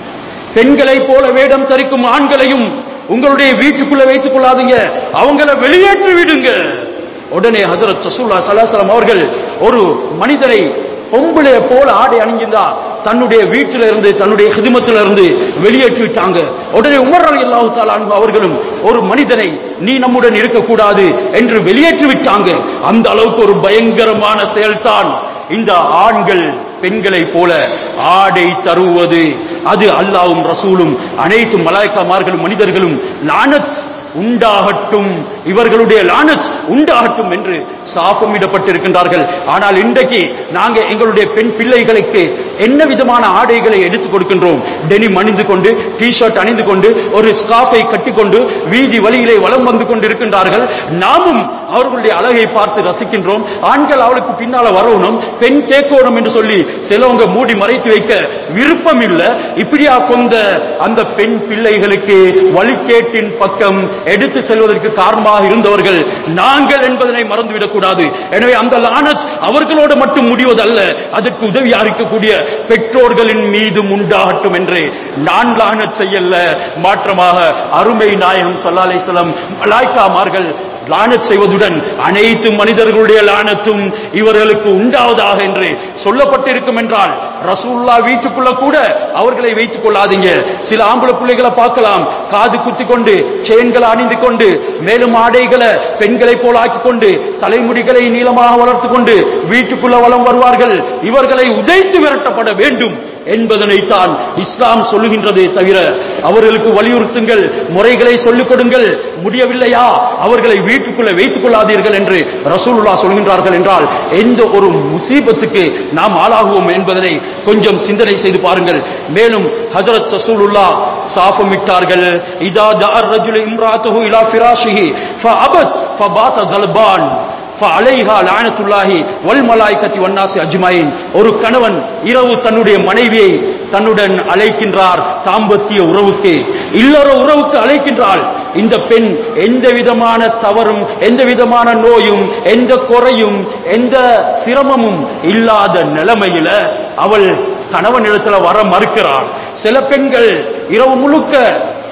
பெண்களை போல வேடம் தரிக்கும் ஆண்களையும் உங்களுடைய வீட்டுக்குள்ள வைத்துக் கொள்ளாதீங்க அவங்கள வெளியேற்றி விடுங்க உடனே ஹசரத் ரசூல்லா சலாசலம் அவர்கள் ஒரு மனிதனை பொம்பளைய போல ஆடை அணிஞ்சிருந்தா தன்னுடைய வீட்டில இருந்து தன்னுடைய ஹிதிமத்தில இருந்து வெளியேற்றி விட்டாங்க உடனே உமர் அலி அல்லாஹு தாலா அவர்களும் ஒரு மனிதனை நீ நம்முடன் இருக்கக்கூடாது என்று வெளியேற்றி விட்டாங்க அந்த அளவுக்கு ஒரு பயங்கரமான செயல்தான் இந்த ஆண்கள் பெண்களை போல ஆடை தருவது அது அல்லாவும் ரசூலும் அனைத்து மலாய்க்காமார்களும் மனிதர்களும் லானத் உண்டாகட்டும் இவர்களுடைய லானத் உண்டாகட்டும் என்று சாபமிடப்பட்டிருக்கின்றார்கள் ஆனால் இன்றைக்கு நாங்க எங்களுடைய பெண் பிள்ளைகளுக்கு என்ன விதமான ஆடைகளை எடுத்துக் கொடுக்கின்றோம் டெனிம் அணிந்து கொண்டு டி ஷர்ட் அணிந்து கொண்டு ஒரு ஸ்காஃபை கட்டிக்கொண்டு வீதி வழியிலே வலம் வந்து கொண்டிருக்கின்றார்கள் நாமும் அவர்களுடைய அழகை பார்த்து ரசிக்கின்றோம் ஆண்கள் அவளுக்கு பின்னால வரணும் பெண் கேட்கணும் என்று சொல்லி சிலவங்க மூடி மறைத்து வைக்க விருப்பம் இல்லை இப்படியா கொண்ட அந்த பெண் பிள்ளைகளுக்கு வழிகேட்டின் பக்கம் எடுத்து செல்வதற்கு காரணமாக இருந்தவர்கள் நாங்கள் என்பதனை மறந்துவிடக் கூடாது எனவே அந்த லானத் அவர்களோடு மட்டும் முடிவதல்ல அதற்கு உதவியா இருக்கக்கூடிய பெற்றோர்களின் மீதும் உண்டாகட்டும் என்று நான் லானத் செய்யல மாற்றமாக அருமை நாயகம் சல்லா அலிஸ்லாம் மலாய்க்காமார்கள் லானத் செய்வதுடன் அனைத்து மனிதர்களுடைய லானத்தும் இவர்களுக்கு உண்டாவதாக என்று சொல்லப்பட்டிருக்கும் என்றால் ரசூல்லா வீட்டுக்குள்ள கூட அவர்களை வைத்துக் கொள்ளாதீங்க சில ஆம்பளை பிள்ளைகளை பார்க்கலாம் காது குத்தி கொண்டு செயின்களை அணிந்து கொண்டு மேலும் ஆடைகளை பெண்களை போல ஆக்கிக் கொண்டு தலைமுடிகளை நீளமாக வளர்த்து கொண்டு வீட்டுக்குள்ள வலம் வருவார்கள் இவர்களை உதைத்து விரட்டப்பட வேண்டும் என்பதனைத்தான் இஸ்லாம் சொல்லுகின்றதே தவிர அவர்களுக்கு வலியுறுத்துங்கள் முறைகளை சொல்லிக் கொடுங்கள் முடியவில்லையா அவர்களை வீட்டுக்குள்ள வைத்துக் கொள்ளாதீர்கள் என்று ரசூலுல்லா சொல்கின்றார்கள் என்றால் எந்த ஒரு முசீபத்துக்கு நாம் ஆளாகுவோம் என்பதனை கொஞ்சம் சிந்தனை செய்து பாருங்கள் மேலும் ஹஜரத் ரசூலுல்லா சாபமிட்டார்கள் இதா தார் ரஜுல இம்ராத்துஹு இலா ஃபிராஷிஹி ஃபஅபத் ஃபபாத கல்பான் ஃபஅலைஹா லஅனத்துல்லாஹி வல் மலாயிகத்தி வன்னாசி அஜ்மாயின் ஒரு கணவன் இரவு தன்னுடைய மனைவியை தன்னுடன் அழைக்கின்றார் தாம்பத்திய உறவுக்கு இல்லற உறவுக்கு அழைக்கின்றாள் இந்த பெண் எந்த விதமான தவறும் எந்த விதமான நோயும் எந்த குறையும் எந்த சிரமமும் இல்லாத நிலைமையில அவள் கணவனிடத்துல வர மறுக்கிறாள் சில பெண்கள் இரவு முழுக்க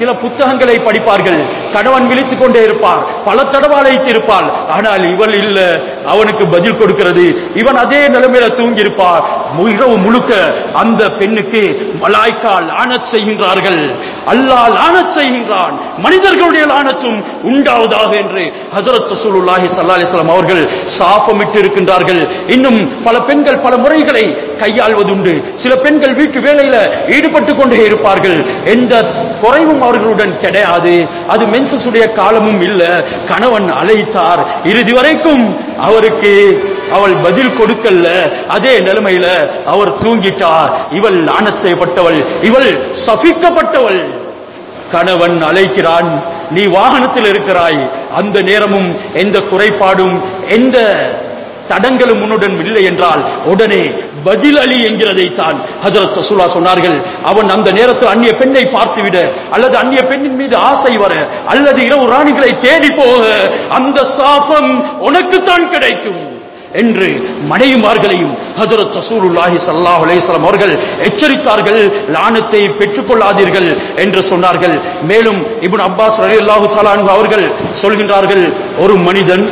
சில புத்தகங்களை படிப்பார்கள் கணவன் விழித்துக் கொண்டே இருப்பார் பல தடவை அழைத்து இருப்பாள் ஆனால் இவள் இல்ல அவனுக்கு பதில் கொடுக்கிறது இவன் அதே நிலைமையில தூங்கி இருப்பார் இரவு முழுக்க அந்த பெண்ணுக்கு மலாய்க்கா லானத் செய்கின்றார்கள் அல்லாஹ் லானத் செய்கின்றான் மனிதர்களுடைய லானத்தும் உண்டாவதாக என்று ஹசரத் ரசூலுல்லாஹி ஸல்லல்லாஹு அலைஹி வஸல்லம் அவர்கள் சாபமிட்டு இருக்கின்றார்கள் இன்னும் பல பெண்கள் பல முறைகளை கையாள்வதுண்டு சில பெண்கள் வீட்டு வேலையில ஈடுபட்டு கொண்டே இருப்பார்கள் எந்த குறைவும் அவர்களுடன் கிடையாது அது மென்சஸுடைய காலமும் இல்ல கணவன் அழைத்தார் இறுதி வரைக்கும் அவருக்கு அவள் பதில் கொடுக்கல அதே நிலைமையில அவர் தூங்கிட்டார் இவள் லானத் செய்யப்பட்டவள் இவள் சபிக்கப்பட்டவள் கணவன் அழைக்கிறான் நீ வாகனத்தில் இருக்கிறாய் அந்த நேரமும் எந்த குறைபாடும் எந்த தடங்களும் உன்னுடன் இல்லை என்றால் உடனே பதில் அலி என்கிறதை தான் ஹஜரத் ரசூலா சொன்னார்கள் அவன் அந்த நேரத்தில் அந்நிய பெண்ணை பார்த்துவிட அல்லது அந்நிய பெண்ணின் மீது ஆசை வர அல்லது இரவு ராணிகளை தேடி போக அந்த சாபம் உனக்குத்தான் கிடைக்கும் என்று மனைவிமார்களையும் ஹஜரத் ரசூலுல்லாஹி ஸல்லல்லாஹு அலைஹி வஸல்லம் அவர்கள் எச்சரித்தார்கள் லானத்தை பெற்றுக்கொள்ளாதீர்கள் என்று சொன்னார்கள் மேலும் இப்னு அப்பாஸ் ரலியல்லாஹு தஆலா அன்ஹு அவர்கள் சொல்கின்றார்கள் ஒரு மனிதன்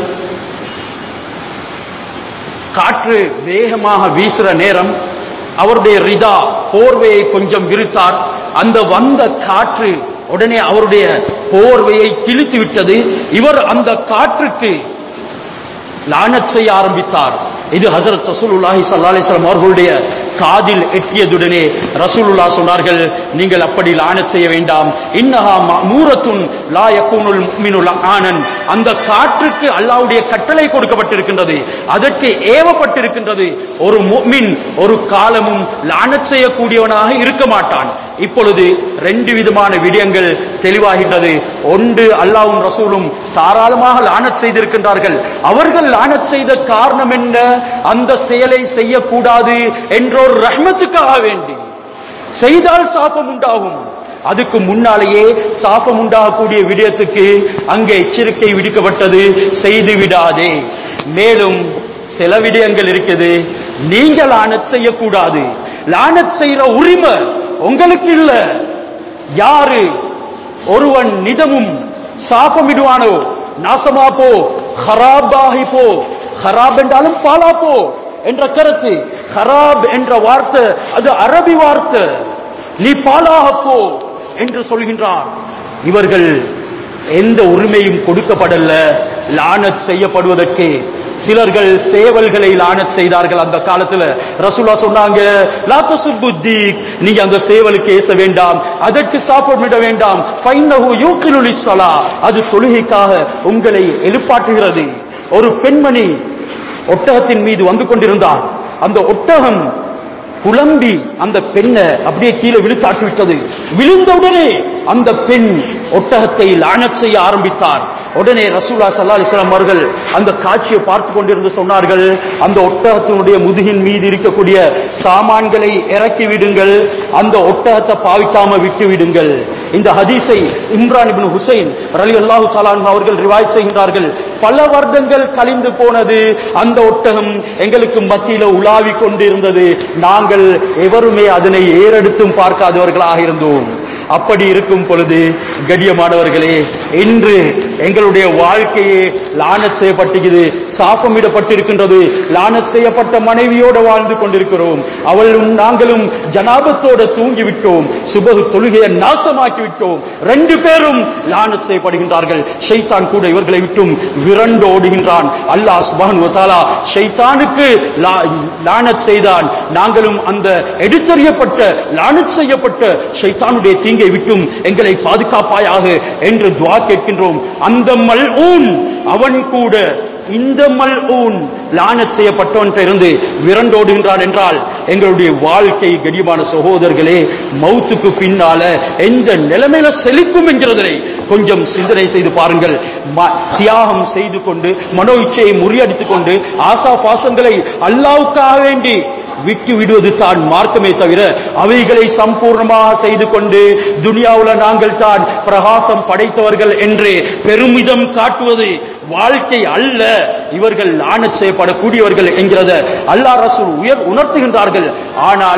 காற்று வேகமாக வீசுற நேரம் அவருடைய ரிதா போர்வையை கொஞ்சம் விரித்தார் அந்த வந்த காற்று உடனே அவருடைய போர்வையை கிழித்து விட்டது இவர் அந்த காற்றுக்கு லானத் செய்ய ஆரம்பித்தார் இது ஹசரத் ரசூலுல்லாஹி ஸல்லல்லாஹு அலைஹி வஸல்லம் அவர்களுடைய காதில் எட்டியதுடனே ரசூலுல்லா சொன்னார்கள் நீங்கள் அப்படி லானத் செய்ய வேண்டாம் இன்னஹா மஅமூரத்துன் லா யகூனுல் முஃமினு லஆனன் அந்த காற்றுக்கு அல்லாஹ்வுடைய கட்டளை கொடுக்கப்பட்டிருக்கின்றது அதற்கு ஏவப்பட்டிருக்கின்றது ஒரு முஃமின் ஒரு காலமும் லானத் செய்யக்கூடியவனாக இருக்க மாட்டான் இப்பொழுது ரெண்டு விதமான விடயங்கள் தெளிவாகின்றது ஒன்று அல்லாஹ்வும் ரசூலும் தாராளமாக லானத் செய்திருக்கின்றார்கள் அவர்கள் லானத் செய்த காரணம் என்ன அந்த செயலை செய்யக்கூடாது என்ற ஒரு ரஹ்மத்துக்காக வேண்டி செய்தால் சாபம் உண்டாகும் அதுக்கு முன்னாலேயே சாபம் உண்டாகக்கூடிய விடயத்துக்கு அங்கே எச்சரிக்கை விடுக்கப்பட்டது செய்து விடாதே மேலும் சில விடயங்கள் இருக்குது நீங்க லானத் செய்யக்கூடாது லானத் செய்யற உரிமை உங்களுக்கு இல்ல யாரு ஒருவன் நிதமும் சாபமிடுவானோ நாசமா போ ஹராபாகி போ ஹராப் என்றாலும் பாலா போ என்ற கருத்து ஹராப் என்ற வார்த்தை அது அரபி வார்த்தை நீ பாலாக போ என்று சொல்கின்றார் இவர்கள் எந்த உரிமையும் கொடுக்கப்படல லானத் செய்யப்படுவதற்கு சிலர்கள் சேவல்களை லானத் செய்தார்கள் அந்த காலத்துல ரசூலா சொன்னாங்க லாத்த சுப்புத்தீக் நீங்க அந்த சேவலுக்கு ஏச வேண்டாம் அதற்கு சாப்பிட வேண்டாம் ஃபைன்னஹு யூக்கிலுல் ஸலா அது தொழுகைக்காக உங்களை எழுப்பாட்டுகிறது ஒரு பெண்மணி ஒட்டகத்தின் மீது வந்து கொண்டிருந்தார் அந்த ஒட்டகம் புலம்பி அந்த பெண்ணை அப்படியே கீழே விழுத்தாட்டி விட்டது விழுந்தவுடனே அந்த பெண் ஒட்டகத்தை லானத் செய்ய ஆரம்பித்தார் உடனே ரசூலா சல்லா அலிஸ்லாம் அவர்கள் அந்த காட்சியை பார்த்து கொண்டிருந்து சொன்னார்கள் அந்த ஒட்டகத்தினுடைய முதுகின் மீது இருக்கக்கூடிய சாமான்களை இறக்கி விடுங்கள் அந்த ஒட்டகத்தை பாவிக்காம விட்டு விடுங்கள் இந்த ஹதீஸை இம்ரான் இப்னு ஹுசைன் ரலி அல்லாஹு தாலான் அவர்கள் ரிவாய் செய்கின்றார்கள் பல வருடங்கள் கழிந்து போனது அந்த ஒட்டகம் எங்களுக்கு மத்தியில உலாவிக் கொண்டிருந்தது நாங்கள் எவருமே அதனை ஏறெடுத்தும் பார்க்காதவர்களாக இருந்தோம் அப்படி இருக்கும் பொழுது கடியமானவர்களே இன்று எங்களுடைய வாழ்க்கையே லானத் செய்யப்பட்டிருக்கிறது சாப்பமிடப்பட்டிருக்கின்றது லானத் செய்யப்பட்ட மனைவியோடு வாழ்ந்து கொண்டிருக்கிறோம் அவளும் நாங்களும் ஜனாபத்தோட தூங்கிவிட்டோம் சுபகு தொழுகையை நாசமாக்கி விட்டோம் ரெண்டு பேரும் லானத் செய்யப்படுகின்றார்கள் ஷைத்தான் கூட இவர்களை விட்டும் விரண்டு ஓடுகின்றான் அல்லாஹ் சுபான் வதாலா ஷைத்தானுக்கு லா- லானத் செய்தான் நாங்களும் அந்த எடுத்தறியப்பட்ட லானத் செய்யப்பட்ட ஷைத்தானுடைய தீங்கை விட்டும் எங்களை பாதுகாப்பாயாக என்று துவா கேட்கின்றோம் அந்த மல்ஊன் அவன் கூட இந்த மல்ஊன் லானத் செய்யப்பட்டவன் இருந்து விரண்டோடுகின்றான் என்றால் எங்களுடைய வாழ்க்கை கடியமான சகோதரர்களே மௌத்துக்கு பின்னால எந்த நிலைமையில செழிக்கும் என்கிறதை கொஞ்சம் சிந்தனை செய்து பாருங்கள் ம- தியாகம் செய்து கொண்டு மனோ இச்சையை முறியடித்துக் கொண்டு ஆசா பாசங்களை அல்லாவுக்காக வேண்டி விட்டு விடுவது தான் மார்க்கமே தவிர அவைகளை சம்பூர்ணமாக செய்து கொண்டு துனியாவுல நாங்கள் தான் பிரகாசம் படைத்தவர்கள் என்று பெருமிதம் காட்டுவது வாழ்க்கை அல்ல இவர்கள் லானத் செய்யப்படக்கூடியவர்கள் என்கிறத அல்லாஹ் ரசூல் உயர் உணர்த்துகின்றார்கள் ஆனாலும்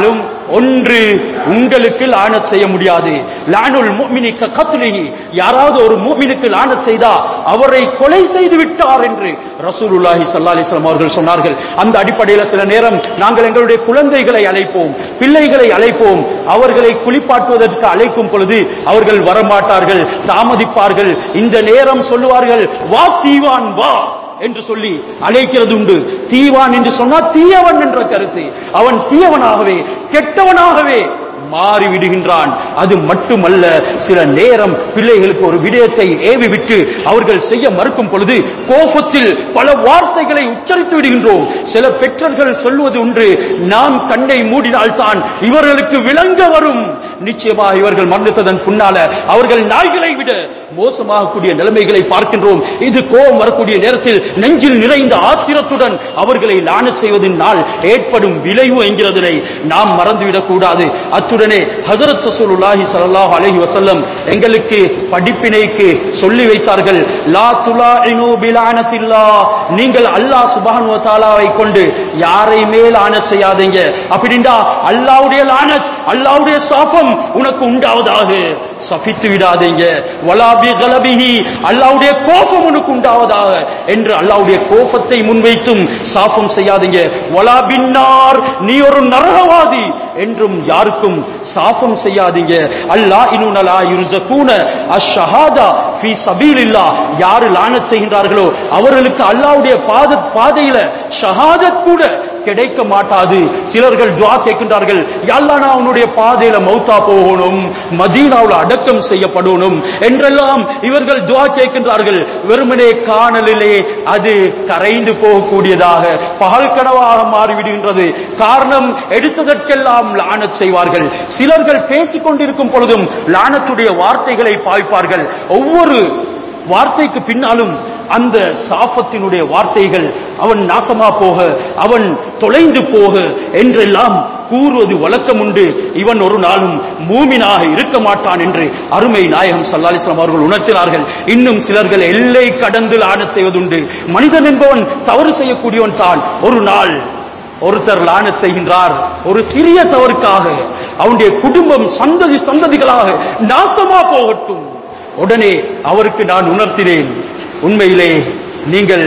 ஒன்று உங்களுக்கு லானத் செய்ய முடியாது லானுல் முஃமினிக்க கத்லிஹி யாராவது ஒரு முஃமினுக்கு லானத் செய்தா அவரை கொலை செய்து விட்டார் என்று ரசூலுல்லாஹி ஸல்லல்லாஹு அலைஹி வஸல்லம் அவர்கள் சொன்னார்கள் அந்த அடிப்படையில் சில நேரம் நாங்கள் எங்களுடைய குழந்தைகளை அழைப்போம் பிள்ளைகளை அழைப்போம் அவர்களை குளிப்பாட்டுவதற்கு அழைக்கும் பொழுது அவர்கள் வரமாட்டார்கள் தாமதிப்பார்கள் இந்த நேரம் சொல்லுவார்கள் வா தீவான் வா என்று சொல்லி அழைக்கிறது உண்டு தீவான் என்று சொன்னால் தீயவன் என்ற கருத்து அவன் தீயவனாகவே கெட்டவனாகவே மாறி விடுகின்றான் அது மட்டுமல்ல சில நேரம் பிள்ளைகளுக்கு ஒரு விடயத்தை ஏவி விட்டு அவர்கள் செய்ய மறுக்கும் பொழுது கோபத்தில் பல வார்த்தைகளை உச்சரித்து விடுகின்றோம் சில பெற்றோர்கள் சொல்வது உண்டு நாம் கண்ணை மூடினால்தான் இவர்களுக்கு விளங்க வரும் நிச்சயமாக இவர்கள் மன்னித்ததன் பின்னால அவர்கள் நாய்களை விட மோசமாகக்கூடிய நிலைமைகளை பார்க்கின்றோம் இது கோபம் வரக்கூடிய நேரத்தில் நெஞ்சில் நிறைந்த ஆத்திரத்துடன் அவர்களை லானச் செய்வதனால் ஏற்படும் விளைவு என்கிறதனை நாம் மறந்துவிடக் கூடாது அத்துடனே ஹசரத் ரசூலுல்லாஹி ஸல்லல்லாஹு அலைஹி வஸல்லம் எங்களுக்கு படிப்பினைக்கு சொல்லி வைத்தார்கள் லா துலாஇனு பிலானத்தில்லா நீங்கள் அல்லாஹ் சுப்ஹானஹு வ தஆலாவை கொண்டு யாரையுமே லானத் செய்யாதீங்க அப்படின்னா அல்லாஹ்வுடைய லானத் அல்லாஹ்வுடைய சாபம் உனக்கு உண்டாவதாக சபித்து விடாதீங்க வலா பி கலபிஹி அல்லாஹ்வுடைய கோபம் உனக்கு உண்டாவதாக என்று அல்லாஹ்வுடைய கோபத்தை முன்வைத்தும் சாபம் செய்யாதீங்க வலா பின்னார் நீ ஒரு நரகவாதி என்றும் யாருக்கும் சாபம் செய்யாதீங்க அல்லாஹ் இனுனலா யுர்சகூன அஷ்ஷஹாதா ஃபீ சபீலில்லாஹ் யாரு லானத் செய்கின்றார்களோ அவர்களுக்கு அல்லாஹ்வுடைய பாத பாதையில ஷஹாதத் கூட கிடைக்க மாட்டாது சிலர்கள் துவா கேட்கின்றார்கள் யல்லா நான் உன்னுடைய பாதையில மௌத்தா போகணும் மதீனாவுல அடக்கம் செய்யப்படணும் என்றெல்லாம் இவர்கள் துவா கேட்கின்றார்கள் வெறுமனே காணலிலே அது கரைந்து போகக்கூடியதாக பகல் கனவாக மாறிவிடுகின்றது காரணம் எடுத்ததற்கெல்லாம் லானத் செய்வார்கள் சிலர்கள் பேசிக் கொண்டிருக்கும் பொழுதும் லானத்துடைய வார்த்தைகளை பாய்ப்பார்கள் ஒவ்வொரு வார்த்தைக்கு பின்னாலும் அந்த சாபத்தினுடைய வார்த்தைகள் அவன் நாசமா போக அவன் தொலைந்து போக என்றெல்லாம் கூறுவது வழக்கம் உண்டு இவன் ஒரு நாளும் மூமினாக இருக்க மாட்டான் என்று அருமை நாயகம் சல்லாலிஸ்லாம் அவர்கள் உணர்த்தினார்கள் இன்னும் சிலர்கள் எல்லை கடந்து லானத் செய்வதுண்டு மனிதன் என்பவன் தவறு செய்யக்கூடியவன் தான் ஒரு நாள் ஒருத்தர் லானத் செய்கின்றார் ஒரு சிறிய தவறுக்காக அவனுடைய குடும்பம் சந்ததி சந்ததிகளாக நாசமா போகட்டும் உடனே அவருக்கு நான் உணர்த்தினேன் உண்மையிலே நீங்கள்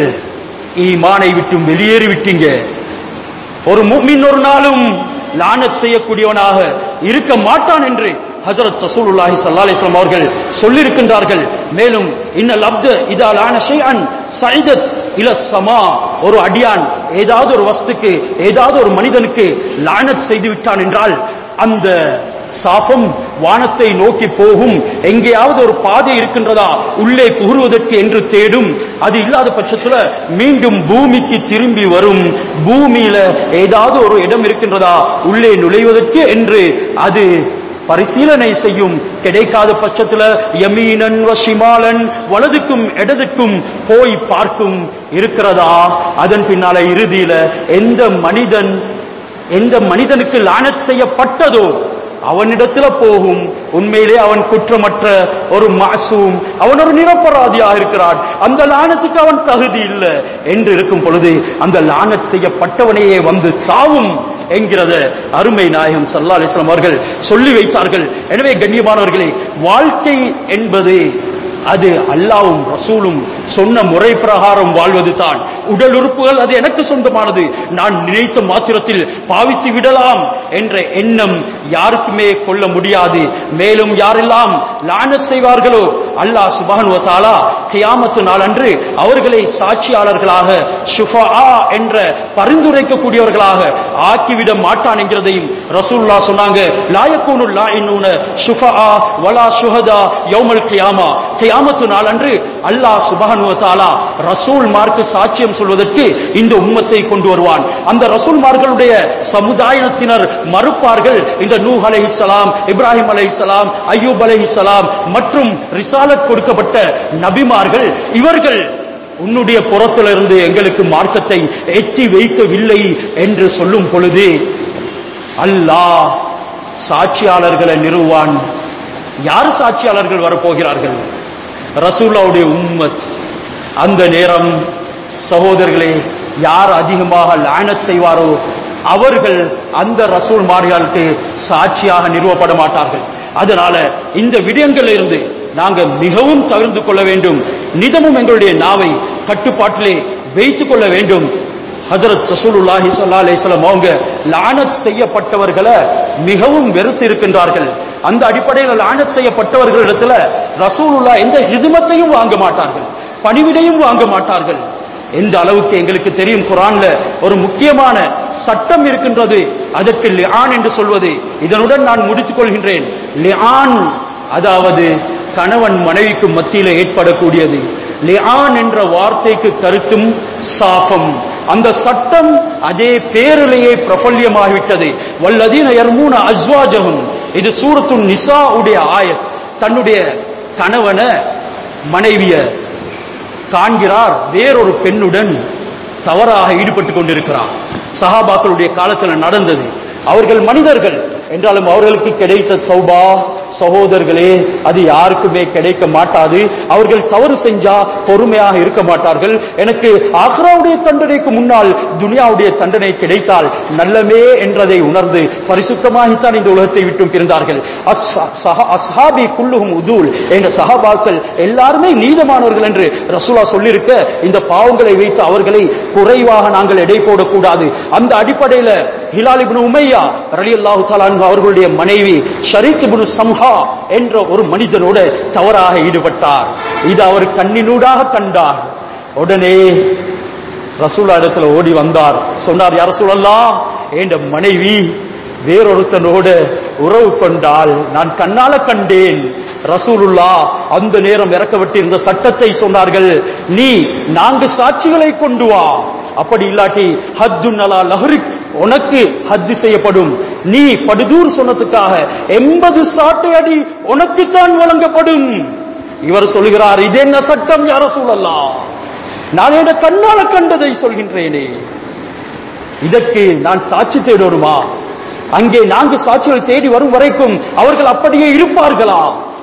ஈமானை விட்டும் வெளியேறி விட்டீங்க ஒரு முஃமின் ஒரு நாளும் லானத் செய்யக்கூடியவனாக இருக்க மாட்டான் என்று ஹஜரத் ரசூலுல்லாஹி ஸல்லல்லாஹு அலைஹி வஸல்லம் அவர்கள் சொல்லியிருக்கின்றார்கள் மேலும் இன்னல் அப்த இதா லான ஷைஅன் சைதத் இல சமா ஒரு அடியான் ஏதாவது ஒரு வஸ்துக்கு ஏதாவது ஒரு மனிதனுக்கு லானத் செய்து விட்டான் என்றால் அந்த சாபம் வானத்தை நோக்கி போகும் எங்கேயாவது ஒரு பாதை இருக்கின்றதா உள்ளே புகுறுவதற்கு என்று தேடும் அது இல்லாத பட்சத்துல மீண்டும் பூமிக்கு திரும்பி வரும் பூமியில ஏதாவது ஒரு இடம் இருக்கின்றதா உள்ளே நுழைவதற்கு என்று அது பரிசீலனை செய்யும் கிடைக்காத பட்சத்துல யமீனன் வசிமாலன் வலதுக்கும் இடதுக்கும் போய் பார்க்கும் இருக்கிறதா அதன் பின்னால இறுதியில எந்த மனிதன் எந்த மனிதனுக்கு லானத் செய்யப்பட்டதோ அவனிடத்துல போகும் உண்மையிலே அவன் குற்றமற்ற ஒரு மாசூம் அவன் ஒரு நிரப்பராதியாக இருக்கிறான் அந்த லானத்துக்கு அவன் தகுதி இல்லை என்று இருக்கும் பொழுது அந்த லானத் செய்யப்பட்டவனையே வந்து தாவும் என்கிறத அருமை நாயகம் சல்லா அலிஸ்லாம் அவர்கள் சொல்லி வைத்தார்கள் எனவே கண்ணியமானவர்களே வாழ்க்கை என்பது அது அல்லாவும் ரசூலும் சொன்ன முறை பிரகாரம் வாழ்வது தான் உடல் உறுப்புகள் அது எனக்கு சொந்தமானது நான் நினைத்த மாத்திரத்தில் பாவித்து விடலாம் என்ற எண்ணம் யாருக்குமே கொள்ள முடியாது மேலும் யாரெல்லாம் லானத் செய்வார்களோ அல்லாஹ் சுபான் வத்தாலா கியாமத்து நாளன்று அவர்களை சாட்சியாளர்களாக ஷுஃபா என்ற பரிந்துரைக்கக்கூடியவர்களாக ஆக்கிவிட மாட்டான் என்கிறதையும் ரசூல்லா சொன்னாங்க லாயக்கூனு லாயினூன ஷுஃபா வலா ஷுஹதா யௌமல் கியாமா கியாமத்து நாளன்று அல்லாஹ் சுபஹானு வ தஆலா ரசூல் மார்க்கு சாட்சியம் சொல்வதற்கு இந்த உம்மத்தை கொண்டு வருவான் அந்த ரசூல்மார்களுடைய சமுதாயத்தினர் மறுப்பார்கள் இந்த நூஹ் அலைஹிஸ்ஸலாம் இப்ராஹிம் அலைஹிஸ்ஸலாம் அய்யூப் அலைஹிஸ்ஸலாம் மற்றும் ரிசாலத் கொடுக்கப்பட்ட நபிமார்கள் இவர்கள் உன்னுடைய புறத்திலிருந்து எங்களுக்கு மார்க்கத்தை எட்டி வைக்கவில்லை என்று சொல்லும் பொழுது அல்லாஹ் சாட்சியாளர்களை நிறுவான் யார் சாட்சியாளர்கள் வரப்போகிறார்கள் ரசூலாவுடைய உம்மத் அந்த நேரம் சகோதரர்களே யார் அதிகமாக லானத் செய்வாரோ அவர்கள் அந்த ரசூல்மார்களுக்கு சாட்சியாக நிறுவப்பட மாட்டார்கள் அதனால இந்த விடயங்களில் இருந்து நாங்க மிகவும் தவிர்த்து கொள்ள வேண்டும் நிதமும் எங்களுடைய நாவை கட்டுப்பாட்டிலே வைத்துக் கொள்ள வேண்டும் ஹஜரத் ரசூலுல்லாஹி ஸல்லல்லாஹு அலைஹி வஸல்லம் அவங்க லானத் செய்யப்பட்டவர்களை மிகவும் வெறுத்து இருக்கின்றார்கள் அந்த அடிப்படையில் லானத் செய்யப்பட்டவர்களிடத்துல ரசூலுல்லாஹ் எந்த ஹிதுமத்தையும் வாங்க மாட்டார்கள் பணிவிடையும் வாங்க மாட்டார்கள் எந்த அளவுக்கு எங்களுக்கு தெரியும் குரான்ல ஒரு முக்கியமான சட்டம் இருக்கின்றது அதற்கு லிஆன் என்று சொல்வது இதனுடன் நான் முடித்துக் கொள்கின்றேன் லிஆன் அதாவது கணவன் மனைவிக்கு மத்தியில ஏற்படக்கூடியது லிஆன் என்ற வார்த்தைக்கு கருத்தும் சாபம் அந்த சட்டம் அதே பேரிலேயே பிரபல்யமாகிவிட்டது வல்லதீன யர்மூன அஸ்வாஜகும் இது சூரத்து நிசா உடைய ஆயத் தன்னுடைய கணவனை மனைவிய காண்கிறார் வேறொரு பெண்ணுடன் தவறாக ஈடுபட்டுக் கொண்டிருக்கிறார் சஹாபாக்களுடைய காலத்தில் நடந்தது அவர்கள் மனிதர்கள் என்றாலும் அவர்களுக்கு கிடைத்த தௌபா சகோதரர்களே அது யாருக்குமே கிடைக்க மாட்டாது அவர்கள் தவறு செஞ்சா பொறுமையாக இருக்க மாட்டார்கள் எனக்கு ஆக்ராவுடைய தண்டனைக்கு முன்னால் துனியாவுடைய தண்டனை கிடைத்தால் நல்லமே என்றதை உணர்ந்து பரிசுத்தமாகித்தான் இந்த உலகத்தை விட்டும் பிறந்தார்கள் அஸ்- சஹா- அஸ்ஹாபி குல்லுகும் உதூல் என்ற சஹாபாக்கள் எல்லாருமே நீதமானவர்கள் என்று ரசூலா சொல்லியிருக்க இந்த பாவங்களை வைத்து அவர்களை குறைவாக நாங்கள் எடை போடக்கூடாது அந்த அடிப்படையில ஹிலால் இப்னு உமையா ரலியல்லாஹு தஆலா அன்ஹு அவர்களுடைய மனைவி ஷரீக் இப்னு சம்ஹா என்ற ஒரு மனிதனோடு தவறாக ஈடுபட்டார் இது அவர் கண்ணினூடாக கண்டார் உடனே ரசூலா இடத்துல ஓடி வந்தார் சொன்னார் யார் ரசூலல்லா என்ற மனைவி வேறொருத்தனோடு உறவு கொண்டால் நான் கண்ணால கண்டேன் ரசூலுல்லா அந்த நேரம் இறக்கப்பட்டிருந்த சட்டத்தை சொன்னார்கள் நீ நான்கு சாட்சிகளை கொண்டு வா அப்படி இல்லாட்டி ஹஜ்ஜு நலா லஹரிக் உனக்கு ஹஜ்ஜு செய்யப்படும் நீ படுதூர் சொன்னதுக்காக எண்பது சாட்டை அடி உனக்குத்தான் வழங்கப்படும் இவர் சொல்கிறார் இது என்ன சட்டம் யார சூழல்லாம் நான் என் கண்ணால கண்டதை சொல்கின்றேனே இதற்கு நான் சாட்சி தேடணுமா அங்கே நான்கு சாட்சிகள் தேடி வரும் வரைக்கும் அவர்கள் அப்படியே இருப்பார்களா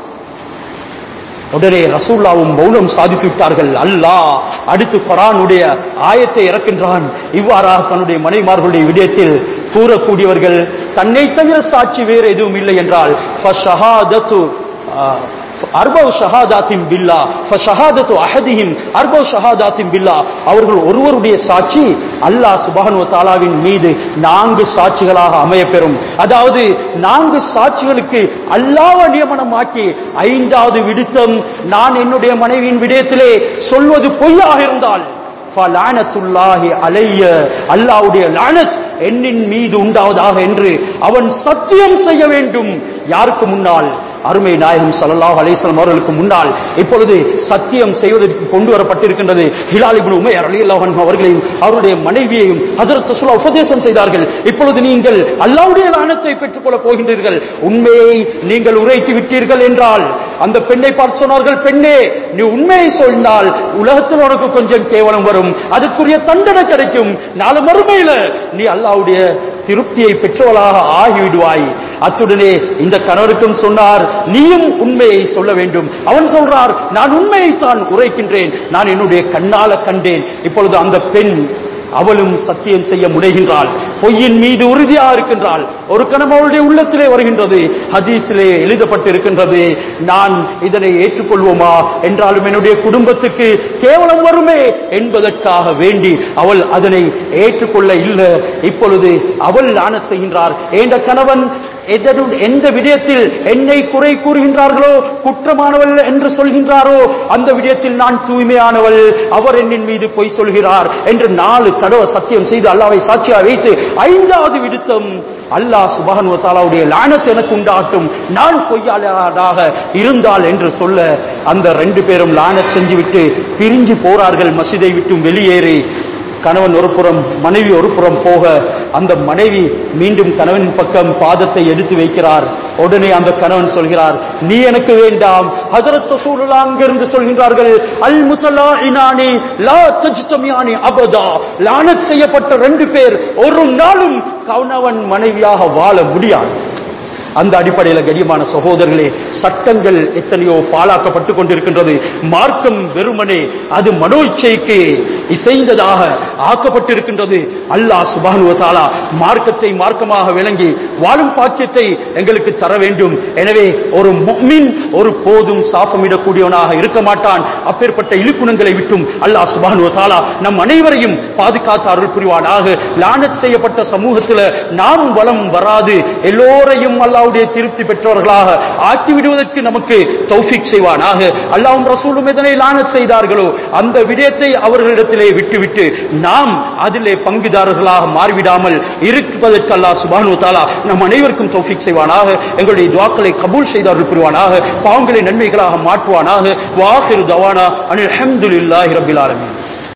உடனே ரசூல்லாவும் மௌனம் சாதித்து விட்டார்கள் அல்லாஹ் அடுத்து குரானுடைய ஆயத்தை இறக்கின்றான் இவ்வாறாக தன்னுடைய மனைமார்களுடைய விடயத்தில் கூறக்கூடியவர்கள் தன்னை தவிர சாட்சி வேறு எதுவும் இல்லை என்றால் ஃபஷஹாதத்து, ஆஹ், அர்பவ் ஷஹாதாத்தின் பில்லா ஃபஷஹாதத்து அஹதிஹிம் அர்பவ் ஷஹாதாத்தின் பில்லா அவர்கள் ஒருவருடைய சாட்சி அல்லாஹ் சுப்ஹானஹு வ தஆலாவின் மீது நான்கு சாட்சிகளாக அமையப்பெறும் அதாவது நான்கு சாட்சிகளுக்கு அல்லாஹ்வை நியமனமாக்கி ஐந்தாவது விடுத்தம் நான் என்னுடைய மனைவியின் விடயத்திலே சொல்வது பொய்யாக இருந்தால் ஃபலானத்துல்லாஹி அலைய அல்லாஹ்வுடைய லானத் என்னின் மீது உண்டாவதாக என்று அவன் சத்தியம் செய்ய வேண்டும் யாருக்கு முன்னால் அருமை நாயகம் ஸல்லல்லாஹு அலைஹி வஸல்லம் அவர்களுக்கு முன்னால் இப்பொழுது சத்தியம் செய்வதற்கு கொண்டு வரப்பட்டிருக்கின்றது ஹிலால் இப்னு உமைர் ரலியல்லாஹு அன்ஹு அவர்களையும் அவருடைய மனைவியையும் ஹஜரத் ரசூலுல்லாஹ் உபதேசம் செய்தார்கள் இப்பொழுது நீங்கள் அல்லாஹ்வுடைய லானத்தை பெற்றுக்கொள்ள போகின்றீர்கள் உண்மையை நீங்கள் உரைத்து விட்டீர்கள் என்றால் அந்த பெண்ணை பார்த்து சொன்னார்கள் பெண்ணே நீ உண்மையை சொன்னால் உலகத்தில் உனக்கு கொஞ்சம் கேவலம் வரும் அதுக்குரிய தண்டனை கிடைக்கும் நாலு மறுமையில நீ அல்லாஹ்வுடைய திருப்தியை பெற்றவளாக ஆகிவிடுவாய் அத்துடனே இந்த கணவருக்கும் சொன்னார் நீயும் உண்மையை சொல்ல வேண்டும் அவன் சொல்றார் நான் உண்மையைத்தான் உரைக்கின்றேன் நான் என்னுடைய கண்ணால கண்டேன் இப்பொழுது அந்த பெண் அவளும் சத்தியம் செய்ய முனைகின்றாள் பொய்யின் மீது உறுதியா இருக்கின்றாள் ஒரு கணம் அவளுடைய உள்ளத்திலே வருகின்றது ஹதீஸிலே எழுதப்பட்டிருக்கின்றது நான் இதனை ஏற்றுக்கொள்வோமா என்றாலும் என்னுடைய குடும்பத்துக்கு கேவலம் வருமே என்பதற்காக வேண்டி அவள் அதனை ஏற்றுக்கொள்ள இல்லை இப்பொழுது அவள் லானத் செய்கின்றார் என்ற கணவன் எதனு- எந்த விடயத்தில் என்னை குறை கூறுகின்றார்களோ குற்றமானவள் என்று சொல்கின்றாரோ அந்த விடயத்தில் நான் தூய்மையானவள் அவர் என்னின் மீது பொய் சொல்கிறார் என்று நாலு தடவை சத்தியம் செய்து அல்லாவை சாட்சியாக வைத்து ஐந்தாவது விடுத்தம் அல்லாஹ் சுபஹானு தாலாவுடைய லானத் எனக்கு உண்டாகட்டும் நான் பொய்யாளராக இருந்தால் என்று சொல்ல அந்த ரெண்டு பேரும் லானத் செஞ்சுவிட்டு பிரிஞ்சு போறார்கள் மசிதை விட்டும் வெளியேறி கணவன் ஒரு புறம் மனைவி ஒரு புறம் போக அந்த மனைவி மீண்டும் கணவனின் பக்கம் பாதத்தை எடுத்து வைக்கிறார் உடனே அந்த கணவன் சொல்கிறார் நீ எனக்கு வேண்டாம் ஹஜரத் ரசூலுல்லாஹ் அங்கிருந்து சொல்கின்றார்கள் அல் முத்தலா இனானி லா தஜ்தமியானி அபதா லானத் செய்யப்பட்ட ரெண்டு பேர் ஒரு நாளும் கணவன் மனைவியாக வாழ முடியாது அந்த அடிப்படையில் கடியமான சகோதரர்களே சட்டங்கள் எத்தனையோ பாழாக்கப்பட்டு கொண்டிருக்கின்றது மார்க்கம் வெறுமனே அது மனோ இச்சைக்கு இசைந்ததாக ஆக்கப்பட்டிருக்கின்றது அல்லாஹ் சுபானுவ தாலா மார்க்கத்தை மார்க்கமாக விளங்கி வாழும் பாக்கியத்தை எங்களுக்கு தர வேண்டும் எனவே ஒரு முஃமின் ஒரு போதும் சாபமிடக்கூடியவனாக இருக்க மாட்டான் அப்பேற்பட்ட இழுக்குணங்களை விட்டும் அல்லாஹ் சுபானுவ தாலா நம் அனைவரையும் பாதுகாத்து அருள் புரிவானாக லானத் செய்யப்பட்ட சமூகத்தில் நாமும் வளம் வராது எல்லோரையும் அல்லாஹ்வுடைய திருப்தி பெற்றவர்களாக ஆக்கி விடுவதற்கு நமக்கு தௌஃபிக் செய்வானாக அல்லாஹ்வும் ரசூலும் எதனை லானத் செய்தார்களோ அந்த விடயத்தை அவர்களிடத்திலே விட்டுவிட்டு நாம் அதிலே பங்குதாரர்களாக மாறிவிடாமல் இருப்பதற்கு அல்லாஹ் சுபானு தாலா நம் அனைவருக்கும் தௌஃபிக் செய்வானாக எங்களுடைய துவாக்களை கபூல் செய்தார்கள் புரிவானாக பாவங்களை நன்மைகளாக மாற்றுவானாக வாஹிரு தவானா அனில் அஹமதுல்லாஹி ரபில் ஆலமீன்